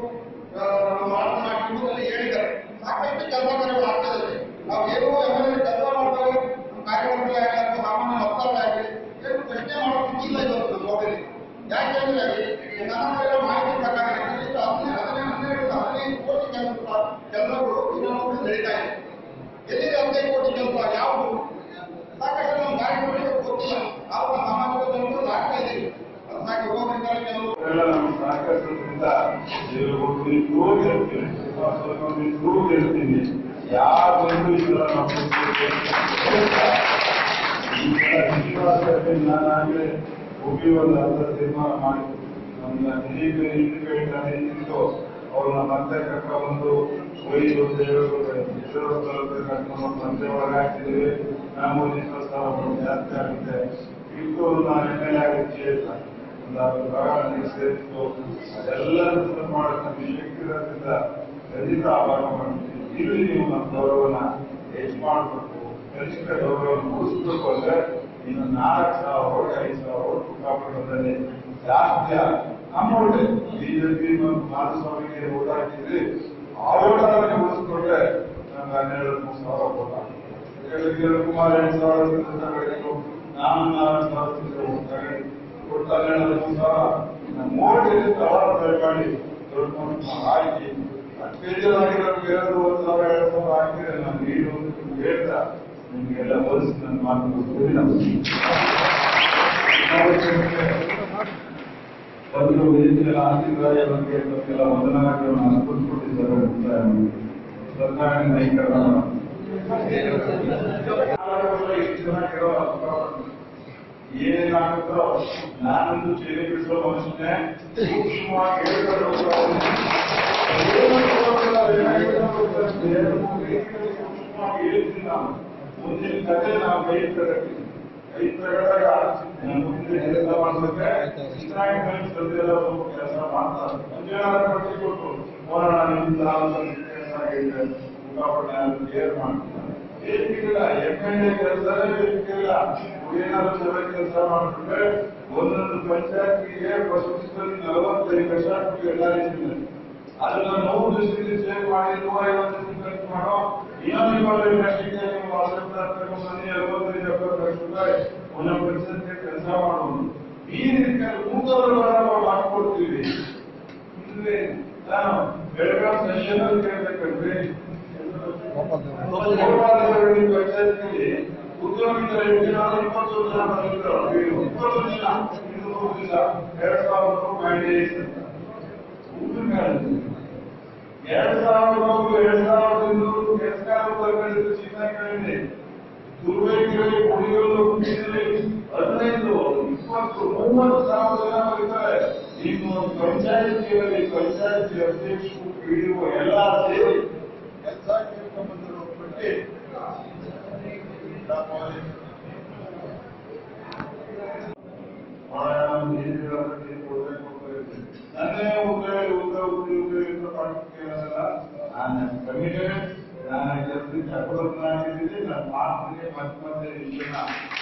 Speaker 8: ನಮ್ಮ ಆರ್ಥನ ಶಿವರಲ್ಲಿ ಹೇಳಿದ್ದಾರೆ ಸಾಕಷ್ಟು ಕೆಲಸ ಕಾರ್ಯಗಳು ಆಗ್ತಾ ಇದೆ ನಾವು ಏನೋ ಎಮ್ಮೆಲ್ಲೆ ಕೆಲಸ ಮಾಡ್ತಾರೆ ನಮ್ಮ ಕಾರ್ಯಕರ್ತರೇ ಆಗಲಿ ಅಥವಾ ಸಾಮಾನ್ಯ ಮತದಾರರೇ ಆಗಲಿ ಏನು ಪ್ರಶ್ನೆ ಮಾಡೋ ಸ್ಥಿತಿ ಇಲ್ಲ ಇವತ್ತು ನಮ್ಮ ಮೊಬೈಲ್ ಯಾಕೆಂದ್ರೆ ನನ್ನ ಹತ್ರ ಇರೋ ಮಾಹಿತಿ ಪ್ರಕಾರ ಕನಿಷ್ಠ ಹದಿನೈದು ಹದಿನೈದು ಹನ್ನೆರಡು ಹದಿನೈದು ಕೋಟಿ ಕೆಲಸ ಕೆಲಸಗಳು ಇನ್ನೊಂದು ನಡೀತಾ ಇದೆ ಎಲ್ಲಿದೆ ಹದಿನೈದು ಕೋಟಿ ಕೆಲಸ ಯಾವುದು ಸಾಕಷ್ಟು ನಮ್ಮ ಕಾರ್ಯಕರ್ತರಿಗೆ ಗೊತ್ತಿಲ್ಲ ನಾವು ಸಾಮಾಜಿಕ ಜನರು ಆಗ್ತಾ ಇದ್ದೀವಿ ಅದಕ್ಕಾಗಿ ಹೋಗ್ಬೇಕಾದ್ರೆ ಕೆಲವು
Speaker 7: ಎಲ್ಲ ನಮ್ಮ ಸಹಕರಿಸೋದ್ರಿಂದ ಇವರು ನಿಂತು ಗೆಲ್ತೀವಿ ಸ್ವಲ್ಪ ನಿಂತು ಗೆಲ್ತೀನಿ ಯಾರು ಬಂದು ಈ ಸಲ ನಾವು ಈ ಸಲ ವಿಶ್ವಾಸಕ್ಕೆ ನಾನಾಗಲೇ ಉಪಯೋಗ ಅರ್ಧ ತೀರ್ಮಾನ ಮಾಡಿ ನಮ್ಮ ಹಿರಿಯ ಹಿರಿಯಗಳಿಂದಾನೆ ಇತ್ತು ಅವ್ರನ್ನ ಮತ್ತೆ ಕರ್ಕೊಂಡ್ಬಂದು ಒಯ್ದು ದೇವರು ಕರ್ಕೊಂಡು ಮತ್ತೆ ಒಳಗೆ ಹಾಕ್ತಿದ್ವಿ ನಾವು ಸ್ಥಾನ ಜಾಸ್ತಿ ಆಗುತ್ತೆ ಇದು ನಾನು ಎಮ್ ಎಲ್ ಎ ಆಗುತ್ತೆ ಅಂತ ಒಂದು ಭಾಗ ನನಗೆ ಸೇರಿತ್ತು ಅದೆಲ್ಲ ಮಾಡುತ್ತೆ ಈ ವ್ಯಕ್ತಿಗಳಿಂದ ಖಂಡಿತ ಆಭಾರ ಮಾಡ್ತೀವಿ ಇಲ್ಲಿ ನೀವು ನಮ್ಮ ಗೌರವನ ಹೆಚ್ಚು ಮಾಡಬೇಕು ಕನಿಷ್ಠ ಗೌರವವನ್ನು ಉಳಿಸ್ಬೇಕು ಅಂದ್ರೆ ಇನ್ನು ನಾಲ್ಕು ಸಾವಿರ ಓಟ್ ಐದು ಸಾವಿರ ಓಟ್ ಕಾಪಾಡೋದ್ರಲ್ಲಿ ಜಾಸ್ತಿ ನಮ್ಮ ಓಟೆ ಬಿಜೆಪಿ ಮತ್ತು ಮಾಧುಸ್ವಾಮಿಗೆ ಓಟ್ ಹಾಕಿದ್ರಿ ಆ ಓಟನ್ನು ಉಳಿಸ್ಕೊಂಡ್ರೆ ನಮ್ಗೆ ಹನ್ನೆರಡು ಮೂರು ಸಾವಿರ ಓಟ್ ಹಾಕ್ತಾರೆ ಕಿರಣ್ ಕುಮಾರ್ ಎಂಟು ಸಾವಿರ ತಗೊಂಡಿದ್ದು ನಾನು ನಾಲ್ಕು ಸಾವಿರ ತಗೊಂಡು ಕೊಟ್ಟು ಹನ್ನೆರಡು ಮೂರು ಸಾವಿರ ಮೋದಿ ಸವಾಲು ಮಾಡಿ ದೊಡ್ಡ ಹಾಕಿ ಬೇಜಾರಾಗಿರೋ ಎರಡು ಒಂದು ಸಾವಿರ ಎರಡು ಸಾವಿರ ಹಾಕಿದ್ರೆ ನಾನು ನೀರು ಹೇಳ್ತಾ ನಿಮಗೆಲ್ಲ ಓದಿಸಿ ನನ್ನ ಮಾತು ಒಂದು ರೀತಿಯ ಆರ್ಥಿಕತೆಯ ಬಗ್ಗೆ ಕೆಲವು ವಂದನಾಗಳನ್ನು ಕೊಟ್ಕೊಟ್ಟಿದ್ದಾರೆ ಸರ್ಕಾರಿ ನಾಯಕರ ಏನೇನಾಗುತ್ತೋ ನಾನೊಂದು ಚೆಲೆ ಬಿಡಿಸೋ ಮನುಷ್ಯನೇ ಸೂಕ್ಷ್ಮವಾಗಿ ಹೇಳ್ಕೊಂಡು ಹೋಗ್ತಾ ಸೂಕ್ಷ್ಮವಾಗಿ ಹೇಳ್ತೀನಿ ನಾನು ಮುಂದಿನ ಕತೆ ನಾವು ಕೈ ತಗತ್ತೀನಿ ಕೈ ತಗೊಂಡಾಗ ನಾನು ಮುಂದೆ ಕೆಲಸ ಮಾಡ್ಬೇಕು ಚೆನ್ನಾಗಿ ಕಲಿಸೋದೆಲ್ಲ ಸ್ವಲ್ಪ ಕೆಲಸ ಮಾಡ್ತಾರೆ ಮಂಜುನಾಥ ಪಟ್ಟಿ ಕೊಟ್ಟು ಹೋರಾಟ ನಿಂತ ಕೆಲಸ ಆಗಿದೆ ಮುಖಾಪಟ್ಟೆ ಕೇರ್ ಮಾಡ್ತಾರೆ ಬೇಕಿಲ್ಲ ಎಮ್ ಎಲ್ ಎ ಕೆಲಸನೇ ಬೇಕಿಲ್ಲ ಏನಾದ್ರು ಚಲೋ ಕೆಲಸ ಮಾಡ್ಬಿಟ್ರೆ ಒಂದೊಂದು ಪಂಚಾಯತ್ಗೆ ವರ್ಷದಲ್ಲಿ ನಲವತ್ತೈದು ಲಕ್ಷ ಕೊಟ್ಟು ಎಲ್ಲ ರೀತಿಯಲ್ಲಿ ಅದನ್ನ ನೋವು ದೃಷ್ಟಿಯಲ್ಲಿ ಸೇವ್ ಮಾಡಿ ನೂರ ಐವತ್ತು ದಿವಸ ಖರ್ಚು ಮಾಡೋ ಇನ್ನೊಂದು ಇಪ್ಪತ್ತೈದು ಲಕ್ಷಕ್ಕೆ ನೀವು ಆಸ್ಪತ್ರೆ ತಗೊಂಡ್ಬಂದು ನಲವತ್ತೈದು ಎಪ್ಪತ್ತು ಲಕ್ಷ ರೂಪಾಯಿ ಒಂದೊಂದು ಪಂಚಾಯತ್ಗೆ ಕೆಲಸ ಮಾಡೋದು ಈ ರೀತಿ ಮೂವರು ನಾವು ಮಾಡ್ಕೊಡ್ತೀವಿ ಇಲ್ಲೇ ನಾನು ಬೆಳಗಾವಿ ಸೆಷನ್ ಅಲ್ಲಿ ಕೇಳ್ಬೇಕಂದ್ರೆ ಗೋಪಾಲದಲ್ಲಿ ಪಂಚಾಯತ್ನಲ್ಲಿ ಉದ್ಯೋಗಿಗಳ ಯೋಜನೆ ಇಪ್ಪತ್ತು ಜನ ಬಂದಿದ್ರು ಇಪ್ಪತ್ತು ಜನ ಇದು ಮೂರು ದಿವಸ ಎರಡ್ ಸಾವಿರ ರೂಪಾಯಿ ಎರಡ್ ಸಾವಿರ ಎರಡ್ ಸಾವಿರದ ಇನ್ನೂರು ಕೆಲಸಗಾರರು ಚಿನ್ನಗಳಲ್ಲಿ ದುರ್ವೈದ್ಯರಲ್ಲಿ ಕುಡಿಯಲು ಕುಡಿಯಲಿ ಹದಿನೈದು ಇಪ್ಪತ್ತು ಮೂವತ್ತು ಸಾವಿರ ಜನ ಬರೀತಾರೆ ಇನ್ನು ಪಂಚಾಯತಿಯಲ್ಲಿ ಪಂಚಾಯತಿ ಅಧ್ಯಕ್ಷರು ಪಿಡಿಒ ಎಲ್ಲ ಸೇರಿ ಕೆಲಸ ಕೇಳ್ಕೊಂಡ್ಬಂದಿರೋ ಪಟ್ಟಿ ನನ್ನೇ ಉದ್ಯೋಗ ಉದ್ಯೋಗ ಉದ್ಯೋಗ ಮಾಡ್ತಿರಲ್ಲ ನಾನು ಕಮಿಟೆಡ್ ನಾನು ಕೆಲಸಕ್ಕೆ ಜಾಗೃತನಾಗಿದ್ದೀನಿ ನನ್ನ ಮಾತಿಗೆ ಮತ್ತೆ ಮತ್ತೆ ಇದನ್ನ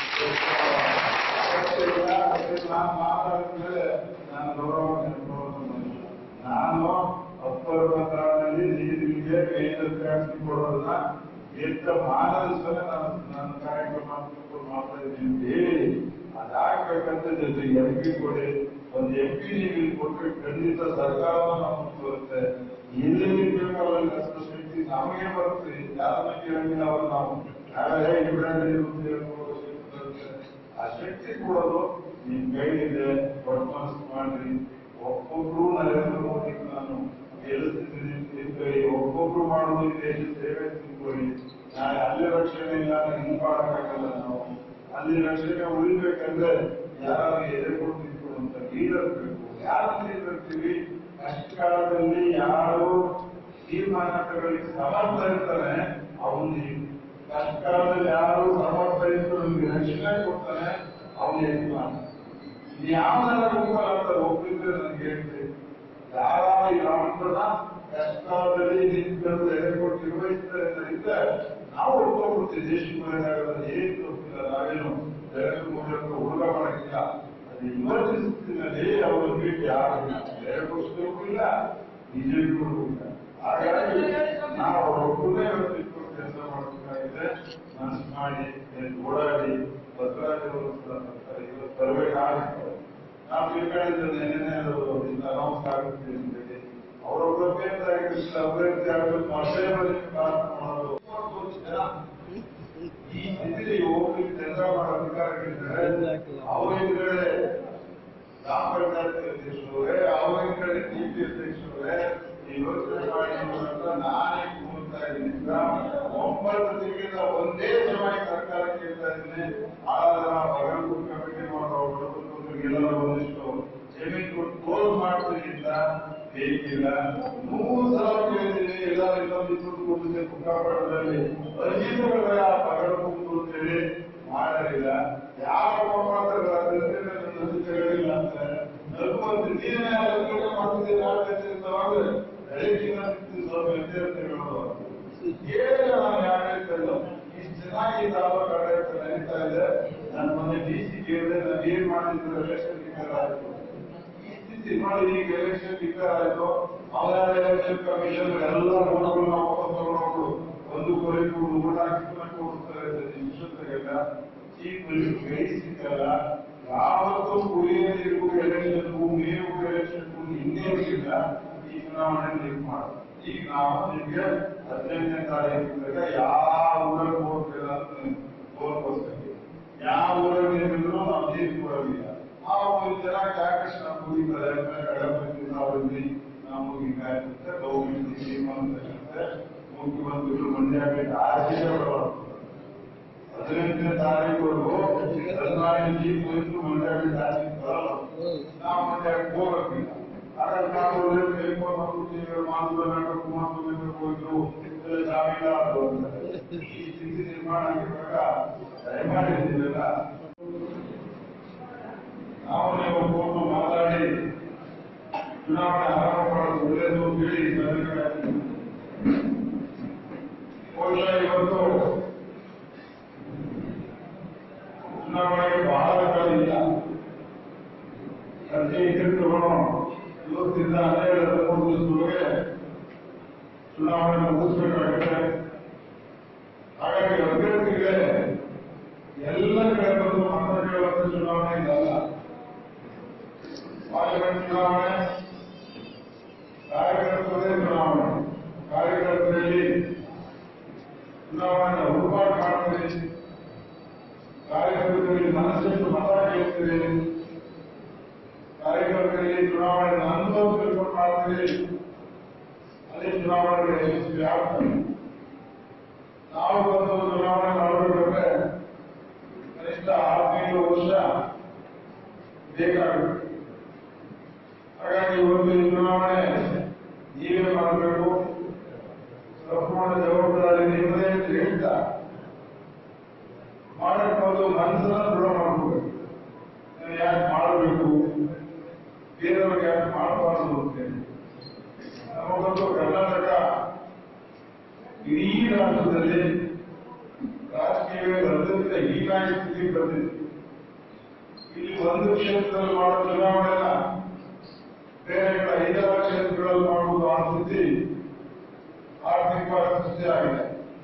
Speaker 7: ನಾನು ಮಾತಾಡಿದ್ಮೇಲೆ ನಾನು ಗೌರವ ನೆನಪುಗಳನ್ನು ನಾನು ಅಪ್ಪರ್ವತಾದಲ್ಲಿ ನೀರಿಗೆ ಕೈಯಲ್ಲಿ ಕೊಡೋದನ್ನ ಎತ್ತ ಮಾನವಿಸಲು ನಾನು ನನ್ನ ಕಾರ್ಯಕ್ರಮ ಮಾಡ್ತಾ ಇದ್ದೀನಿ ಅಂತ ಹೇಳಿ ಅದಾಗಬೇಕಂತ ಜೊತೆಗೆ ಎಂ ಪಿ ಕೊಡಿ ಒಂದು ಎಂ ಪಿ ನೀವು ಕೊಟ್ಟರೆ ಖಂಡಿತ ಸರ್ಕಾರವನ್ನು ನಾವು ಮುಂದುವರುತ್ತೆ ಎಲ್ಲೆಲ್ಲಿ ಬೇಕೋ ಅಲ್ಲಿ ಅಷ್ಟು ಶಕ್ತಿ ನಮಗೆ ಬರುತ್ತೆ ಯಾರನ್ನ ಕೇಳಂಗಿಲ್ಲ ಅವರು ನಾವು ನಾವೇ ಇಬ್ಬರಲ್ಲಿ ಹೇಳ್ಬೋದು ಶಕ್ತಿ ಬರುತ್ತೆ. ಆ ಶಕ್ತಿ ಕೊಡೋದು ನಿಮ್ ಕೈಲಿದೆ ದೊಡ್ಡ ಮನಸ್ಸು ಮಾಡ್ರಿ ಒಬ್ಬೊಬ್ರು ನರೇಂದ್ರ ಮೋದಿ ನಾನು ಗೆಲ್ಲಿಸ್ತಿದ್ದೀನಿ ತಿಳ್ಕೊಳ್ಳಿ ಒಬ್ಬೊಬ್ರು ಮಾಡೋದು ಈ ದೇಶ ಸೇವೆ ತಿಳ್ಕೊಳ್ಳಿ ನಾಳೆ ಅಲ್ಲಿ ರಕ್ಷಣೆ ಇಲ್ಲ ಹಿಂಗ್ ಮಾಡಕ್ಕಾಗಲ್ಲ ನಾವು ಅಲ್ಲಿ ರಕ್ಷಣೆ ಉಳಿಬೇಕಂದ್ರೆ ಯಾರು ಎದೆ ಕೊಟ್ಟು ನಿಂತ್ಕೊಳ್ಳುವಂತ ಲೀಡರ್ ಬೇಕು ಯಾರು ಲೀಡರ್ತೀವಿ ಕಷ್ಟ ಕಾಲದಲ್ಲಿ ಯಾರು ತೀರ್ಮಾನ ತಗೊಳ್ಳಿಕ್ಕೆ ಸಮರ್ಥ ಇರ್ತಾನೆ ಅವನು ಕಷ್ಟ ಕಾಲದಲ್ಲಿ ಯಾರು ಸಮರ್ಥ ಇದ್ದು ನಮ್ಗೆ ರಕ್ಷಣೆ ಕೊಡ್ತಾನೆ ಅವನು ಯಜಮಾನ ಯಾವನೆಲ್ಲ ಹೋಗಲ್ಲ ಹೋಗ್ತಿದ್ರೆ ನನಗೆ ಹೇಳ್ತೀನಿ ಯಾರ ಈ ರಾಮಕೃಷ್ಣ ಕಷ್ಟದಲ್ಲಿ ನಿಂತ್ಕೊಂಡು ಎಡೆ ಕೊಟ್ಟು ನಿರ್ವಹಿಸ್ತಾರೆ ಅಂತ ನಾವು ಉಳ್ಕೊಂಡ್ಬಿಡ್ತೀವಿ ದೇಶಕ್ಕೆ ಬರೋದಾಗಲ್ಲ ಏನ್ ಗೊತ್ತಿಲ್ಲ ನಾವೇನು ಜನರ ಮೂಲಕ ಹುಡುಗ ಮಾಡಕ್ಕಿಲ್ಲ ಅದು ಇಮರ್ಜೆನ್ಸಿನಲ್ಲಿ ಅವರು ಭೇಟಿ ಯಾರು ಎರಡು ವರ್ಷಕ್ಕೂ ಇಲ್ಲ ಬಿಜೆಪಿಗೂ ಇಲ್ಲ ಹಾಗಾಗಿ ನಾವು ಒಬ್ಬರೇ ಇಟ್ಕೊಂಡು ಕೆಲಸ ಮಾಡಬೇಕಾಗಿದೆ ಮನಸ್ಸು ಮಾಡಿ ಓಡಾಡಿ ಭದ್ರಾಗಿರುವ ಇವತ್ತು ಬರಬೇಕಾಗಿತ್ತು ನಾವು ತಿಳ್ಕೊಂಡಿದ್ದು ನೆನ್ನೆ ಅನೌನ್ಸ್ ಆಗುತ್ತೆ ಅಂತ ಹೇಳಿ ಅವರೊಬ್ಬರ ಅಭ್ಯರ್ಥಿ ಅಭ್ಯರ್ಥಿ ಆಗಬೇಕು ಅಭ್ಯರ್ಥಿ ಪ್ರಾರ್ಥನೆ ಮಾಡೋದು ಮೂವತ್ತೊಂದು ಜನ ಈ ಸ್ಥಿತಿಯಲ್ಲಿ ಹೋಗ್ಲಿಕ್ಕೆ ಕೆಲಸ ಮಾಡೋ ಅಧಿಕಾರಿಗಳಿದ್ದಾರೆ ಅವ್ರ ಹಿಂದ್ಗಡೆ ಗ್ರಾಮ ಪಂಚಾಯತ್ ಅಧ್ಯಕ್ಷರವರೇ ಅವ್ರ ಹಿಂದ್ಗಡೆ ಡಿಪಿ ಅಧ್ಯಕ್ಷರವರೇ ಈ ಯೋಚನೆ ಮಾಡಿ ಅಂತ ನಾನೇ ಕೂರ್ತಾ ಇದ್ದೀನಿ ಗ್ರಾಮ ಒಂಬತ್ತು ತಿಂಗಳಿಂದ ಒಂದೇ ಸಮಯ ಸರ್ಕಾರ ಕೇಳ್ತಾ ಇದ್ದೀನಿ ಆದ್ರೆ ಬಗಲ್ಪುರ್ ಕಮಿಟಿ ಮಾಡೋ ಎಲ್ಲರೂ ಒಂದಿಷ್ಟು ಜಮೀನು ಕೊಟ್ಟು ಕ್ಲೋಸ್ ಮಾಡ್ತೀನಿ ಅಂತ ಬೇಕಿಲ್ಲ ಮೂರು ಸಲ ಕೇಳಿದ್ದೀನಿ ಎಲ್ಲ ಇನ್ನೊಂದು ದುಡ್ಡು ಕೊಟ್ಟಿದ್ದೆ ಕುಕ್ಕಾಪಟ್ಟಣದಲ್ಲಿ ಅರ್ಜಿಗಳ ಪಗಡ ಕೂತು ಅಂತೇಳಿ ಮಾಡಲಿಲ್ಲ ಯಾವ ನಂಬಿಕೆಗಳಿಲ್ಲ ಅಂತ ನಲ್ವತ್ತು ನೀನೇ ಅಲಂಕರಣೆ ಮಾಡ್ತಿದ್ದೆ ಮಾಡ್ತಿದ್ದಾದ್ರೆ ಬೆಳಗಿನ ಸ್ವಲ್ಪ ವ್ಯತ್ಯಾಸ ಹೇಳೋದು ಕೇಳಿಲ್ಲ ನಾನು ಯಾರು ಹೇಳ್ತಿಲ್ಲ ಇಷ್ಟು ಚೆನ್ನಾಗಿ ಈ ತಾಲೂಕು ಆಡಳಿತ ನಡೀತಾ ಇದೆ ನಾನು ಮೊನ್ನೆ ಡಿ ಸಿ ಕೇಳಿದೆ ನಾನು ಏನ್ ಮಾಡಿದ್ರು ಎಲೆಕ್ಷನ್ ಡಿಕ್ಲೇರ್ ಆಯ್ತು ಈ ಸ್ಥಿತಿ ನೋಡಿ ಈಗ ಎಲೆಕ್ಷನ್ ಡಿಕ್ಲೇರ್ ಆಯ್ತು ಅವರ ಎಲೆಕ್ಷನ್ ಕಮಿಷನ್ ಎಲ್ಲ ಓಟ್ಗಳು ನಾವು ವಾಪಸ್ ತಗೊಂಡು ಒಂದು ಕೋರಿಕೆ ಊಟ ಹಾಕಿಕೊಂಡು ಹೋಗ್ತಾರೆ ವಿಶ್ವತೆಗೆಲ್ಲ ಚೀಫ್ ಕೈ ಸಿಕ್ಕಲ್ಲ ಯಾವತ್ತೂ ಕುಡಿಯ ನೀರು ಎಲೆಕ್ಷನ್ಗೂ ಮೇವು ಎಲೆಕ್ಷನ್ಗೂ ಹಿಂದೆ ಇರಲಿಲ್ಲ ಈ ಚುನಾವಣೆ ಲಿಂಕ್ ಮಾಡೋದು ಈಗ ನಾವು ನಿಮಗೆ ಹದಿನೈದನೇ ತಾರೀಕಿಂದ ಯಾವ ಊರಲ್ಲಿ ಹೋಗ್ತೀರ ಅಂತ ತೋರ್ಕೊಳ್ತೀವಿ ಯಾವ ಊರಲ್ಲಿ ಏನಿದ್ರು ನಾವು ನೀರು ಕೊಡೋದಿಲ್ಲ ಆ ಒಂದು ಜನ ಆಕರ್ಷಣ ಮುಗಿತಾರೆ ಕಡಪದಿಂದ ಅವರಲ್ಲಿ ನಾವು ಈಗ ಗೌರ್ಮೆಂಟ್ ಮುಖ್ಯಮಂತ್ರಿಗಳು ಮಂಡ್ಯ ಆರ್ಥಿಕ ಹದಿನೆಂಟನೇ ತಾರೀಕುವರೆಗೂ ಸರ್ಕಾರಿ ಜೀಪ್ ಹೋಯ್ತು ಮಂಡ್ಯ ತಾರೀಕು ನಾವು ಮಂಡ್ಯಕ್ಕೆ ಹೋಗಕ್ಕಿಲ್ಲ ಹಾಗಾಗಿ ನಾವು ಟೆಲಿಫೋನ್ ಮಾಡ್ಬಿಡ್ತೀವಿ ಮಾತುಗಳನ್ನ ಕುಮಾರಸ್ವಾಮಿ ಹೋಯ್ತು ಇಲ್ಲ ಜಾಮೀನ ಅದು ಅಂತಾರೆ. ಈ ಸ್ಥಿತಿ ನಿರ್ಮಾಣ ಆಗಿರುವಾಗ ದಯಮಾಡಿ ಇದನ್ನೆಲ್ಲ ನಾವು ನೀವು ಕೂತು ಮಾತಾಡಿ ಚುನಾವಣೆ ಆರಂಭ ಮಾಡೋದು ಒಳ್ಳೆಯದು ಅಂತ ಹೇಳಿ ನನಗೆ ಬಹುಶಃ ಇವತ್ತು ಚುನಾವಣೆಗೆ ಬಹಳ ಕಾಲಿಲ್ಲ ಅರ್ಜಿ ಇಟ್ಟಿರ್ತುಗಳು ಇವತ್ತಿಂದ ಹನ್ನೆರಡು ಹದಿಮೂರು ದಿವಸದೊಳಗೆ ಚುನಾವಣೆ ಮುಗಿಸ್ಬೇಕಾಗುತ್ತೆ ಹಾಗಾಗಿ ಅಭ್ಯರ್ಥಿಗಳೇ ಎಲ್ಲ ಕಡೆ ಬಂದು ಮತ ಕೇಳುವಂತ ಚುನಾವಣೆ ಇದಲ್ಲ ಪಾರ್ಲಿಮೆಂಟ್ ಚುನಾವಣೆ ಕಾರ್ಯಕರ್ತರದೇ ಚುನಾವಣೆ ಕಾರ್ಯಕರ್ತರಲ್ಲಿ ಚುನಾವಣೆ ಹುಡುಕಾಟ ಮಾಡ್ತೀರಿ ಕಾರ್ಯಕರ್ತರಲ್ಲಿ ಮನಸ್ಸಿಟ್ಟು ಮತ ಕೇಳ್ತೀರಿ ಕಾರ್ಯಕರ್ತರಲ್ಲಿ ಚುನಾವಣೆ ಅನುಭವ ತಿಳ್ಕೊಂಡು ಮಾಡ್ತೀರಿ ಅದೇ ಚುನಾವಣೆಗಳು ಯಶಸ್ವಿ ಆಗ್ತವೆ ನಾವು ಬಂದು ಚುನಾವಣೆ ಮಾಡಬೇಕಾದ್ರೆ ಕನಿಷ್ಠ ಆರು ವರ್ಷ ಬೇಕಾಗುತ್ತೆ ಹಾಗಾಗಿ ಇವತ್ತು ಈ ಚುನಾವಣೆ ನೀವೇ ಮಾಡಬೇಕು ಸಂಪೂರ್ಣ ಜವಾಬ್ದಾರಿ ನಿಮ್ಮದೇ ಅಂತ ಹೇಳ್ತಾ ಮಾಡಕ್ಕೆ ಒಂದು ಮನಸ್ಸನ್ನ ದೃಢ ಮಾಡ್ಕೋಬೇಕು ನಾನು ಯಾಕೆ ಮಾಡಬೇಕು ಬೇರೆಯವ್ರಿಗೆ ಯಾಕೆ ಮಾಡಬಾರದು ಅಂತೇಳಿ ನಮಗೊಂದು ಕರ್ನಾಟಕ ಇಡೀ ರಾಷ್ಟ್ರದಲ್ಲಿ ರಾಜಕೀಯ ಅತ್ಯಂತ ಹೀನಾಗಿ ಸ್ಥಿತಿ ಬಂದಿದೆ ಇಲ್ಲಿ ಒಂದು ಕ್ಷೇತ್ರದಲ್ಲಿ ಮಾಡೋ ಚುನಾವಣೆನ ಬೇರೆ ಕಡೆ ಐದಾರು ಕ್ಷೇತ್ರಗಳಲ್ಲಿ ಮಾಡುವುದು ಆ ಸ್ಥಿತಿ ಆರ್ಥಿಕವಾಗಿ ಸೃಷ್ಟಿ ಆಗಿದೆ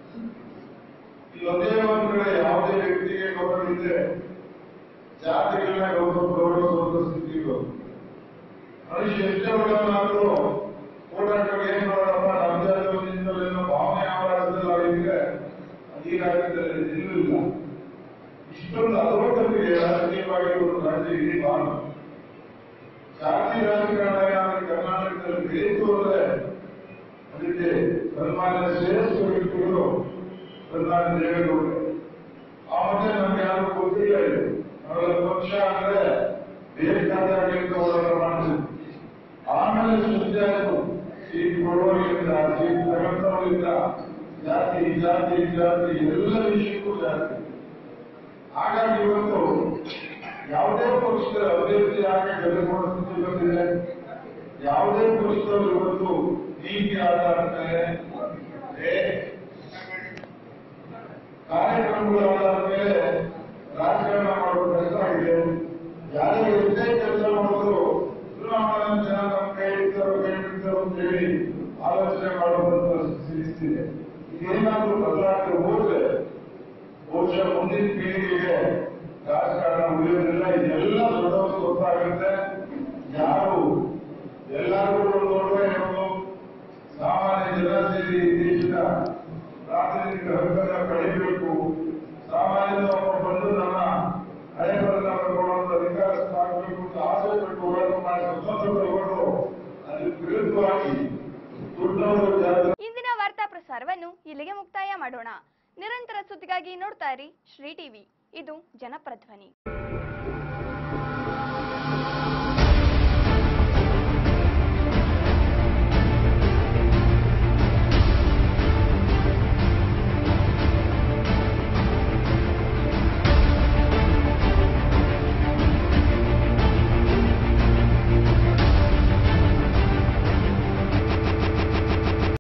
Speaker 7: ಈ ಒಂದೇ ಒಂದು ಕಡೆ ಯಾವುದೇ ವ್ಯಕ್ತಿಗೆ ಗೌರವ ಇದ್ರೆ ಜಾತಿಗಳನ್ನ ಗೌರವ ಗೌರವಿಸುವಂತ ಸ್ಥಿತಿ ಇರೋದು ಮನುಷ್ಯ ಎಷ್ಟೇ ಒಳ್ಳೆಯವನಾದ್ರೂ ಓಡಾಟಗಳು ಏನ್ ಮಾಡೋಣ ನಮ್ಮ ಜಾತಿಯಿಂದಲೇನೋ ಭಾವನೆ ಆವರಣದಲ್ಲಿ ಆಗಿದ್ರೆ ಈ ರಾಜ್ಯದಲ್ಲಿ ಎಲ್ಲೂ ಇಲ್ಲ ಇಷ್ಟೊಂದು ಅಲೋಕತೆಗೆ ರಾಜಕೀಯವಾಗಿ ಒಂದು ರಾಜ್ಯ ಇಡೀ ಭಾರತ ಜಾತಿ ರಾಜಕಾರಣ ಏನಾದ್ರೆ ಕರ್ನಾಟಕದಲ್ಲಿ ಬೇಕು ಅಂದ್ರೆ ಅದಕ್ಕೆ ಸನ್ಮಾನ್ಯ ಶ್ರೇಷ್ಠ ವ್ಯಕ್ತಿಗಳು ಸನ್ಮಾನ್ಯ ದೇವೇಗೌಡರು ಆ ಮತ್ತೆ ನಮ್ಗೆ ಯಾರು ಗೊತ್ತಿಲ್ಲ ಇದು ಅವರ ಪಕ್ಷ ಅಂದ್ರೆ ಬೇಕಾದಾಗಿಂತ ಹೋರಾಟ ಮಾಡ್ತಿದ್ರು ಆಮೇಲೆ ಸೃಷ್ಟಿ ಆಯ್ತು ಸೀಟ್ ಕೊಡುವವರಿಂದ ಸೀಟ್ ತಗೊಂಡವರಿಂದ ಜಾತಿ ಈ ಜಾತಿ ಈ ಜಾತಿ ಎಲ್ಲ ವಿಷಯಕ್ಕೂ ಜಾತಿ ಹಾಗಾಗಿ ಇವತ್ತು ಯಾವುದೇ ಪಕ್ಷದ ಅಭ್ಯರ್ಥಿ ಆಗಿ ಗೆಲ್ಲುವ ಸ್ಥಿತಿ ಬಂದಿದೆ ಯಾವುದೇ ಪಕ್ಷದವರು ಇವತ್ತು ನೀತಿ ಆಧಾರದ ಮೇಲೆ ಕಾರ್ಯಕ್ರಮಗಳ ಆಧಾರದ ಮೇಲೆ ರಾಜಕಾರಣ ಮಾಡುವ ಕೆಲಸ ಆಗಿದೆ ಯಾರೇ ಎಷ್ಟೇ ಕೆಲಸ ಮಾಡಿದ್ರು ಚುನಾವಣೆ ಜನ ನಮ್ಮ ಕೈ ಇರ್ತಾರೋ ಕೈ ಬಿಡ್ತಾರೋ ಅಂತ ಹೇಳಿ ಆಲೋಚನೆ ಮಾಡುವಂತ ಸ್ಥಿತಿದೆ ಇದೇನಾದ್ರೂ ಬದಲಾವಣೆ ಹೋದ್ರೆ ಬಹುಶಃ ಮುಂದಿನ ಪೀಳಿಗೆಗೆ ರಾಜಕಾರಣ ಉಳಿಯೋದಿಲ್ಲ ಇದೆಲ್ಲ ದೊಡ್ಡವರು ಗೊತ್ತಾಗುತ್ತೆ ಯಾರು ಎಲ್ಲರೂ ನೋಡುವ ಹೇಳೋದು ಸಾಮಾನ್ಯ ಜನ ಸೇರಿ ಈ ದೇಶದ ಪ್ರಾತಿನಿಧಿಕ ಹಕ್ಕನ್ನ ಪಡಿಬೇಕು ಸಾಮಾನ್ಯ ಒಬ್ಬ ಬಂದು ನಮ್ಮ ಹಳೆ ಬದಲಾವಣೆ ಕೊಡುವಂತ ಅಧಿಕಾರ ಸ್ಥಾಪಿಸಬೇಕು ಅಂತ ಆಸೆ ಪಟ್ಟು ಹೋರಾಟ ಮಾಡಿ ಸ್ವತಂತ್ರ ತಗೊಂಡು ಅದಕ್ಕೆ ವಿರುದ್ಧವಾಗಿ ದುಡ್ಡವರು ಜಾತಿ
Speaker 1: ಇಂದಿನ ವಾರ್ತಾ ಪ್ರಸಾರವನ್ನು ಇಲ್ಲಿಗೆ ಮುಕ್ತಾಯ ಮಾಡೋಣ ನಿರಂತರ ಸುದ್ದಿಗಾಗಿ ನೋಡ್ತಾ ಇರಿ ಶ್ರೀ ಟಿವಿ ಇದು ಜನಪ್ರಧ್ವನಿ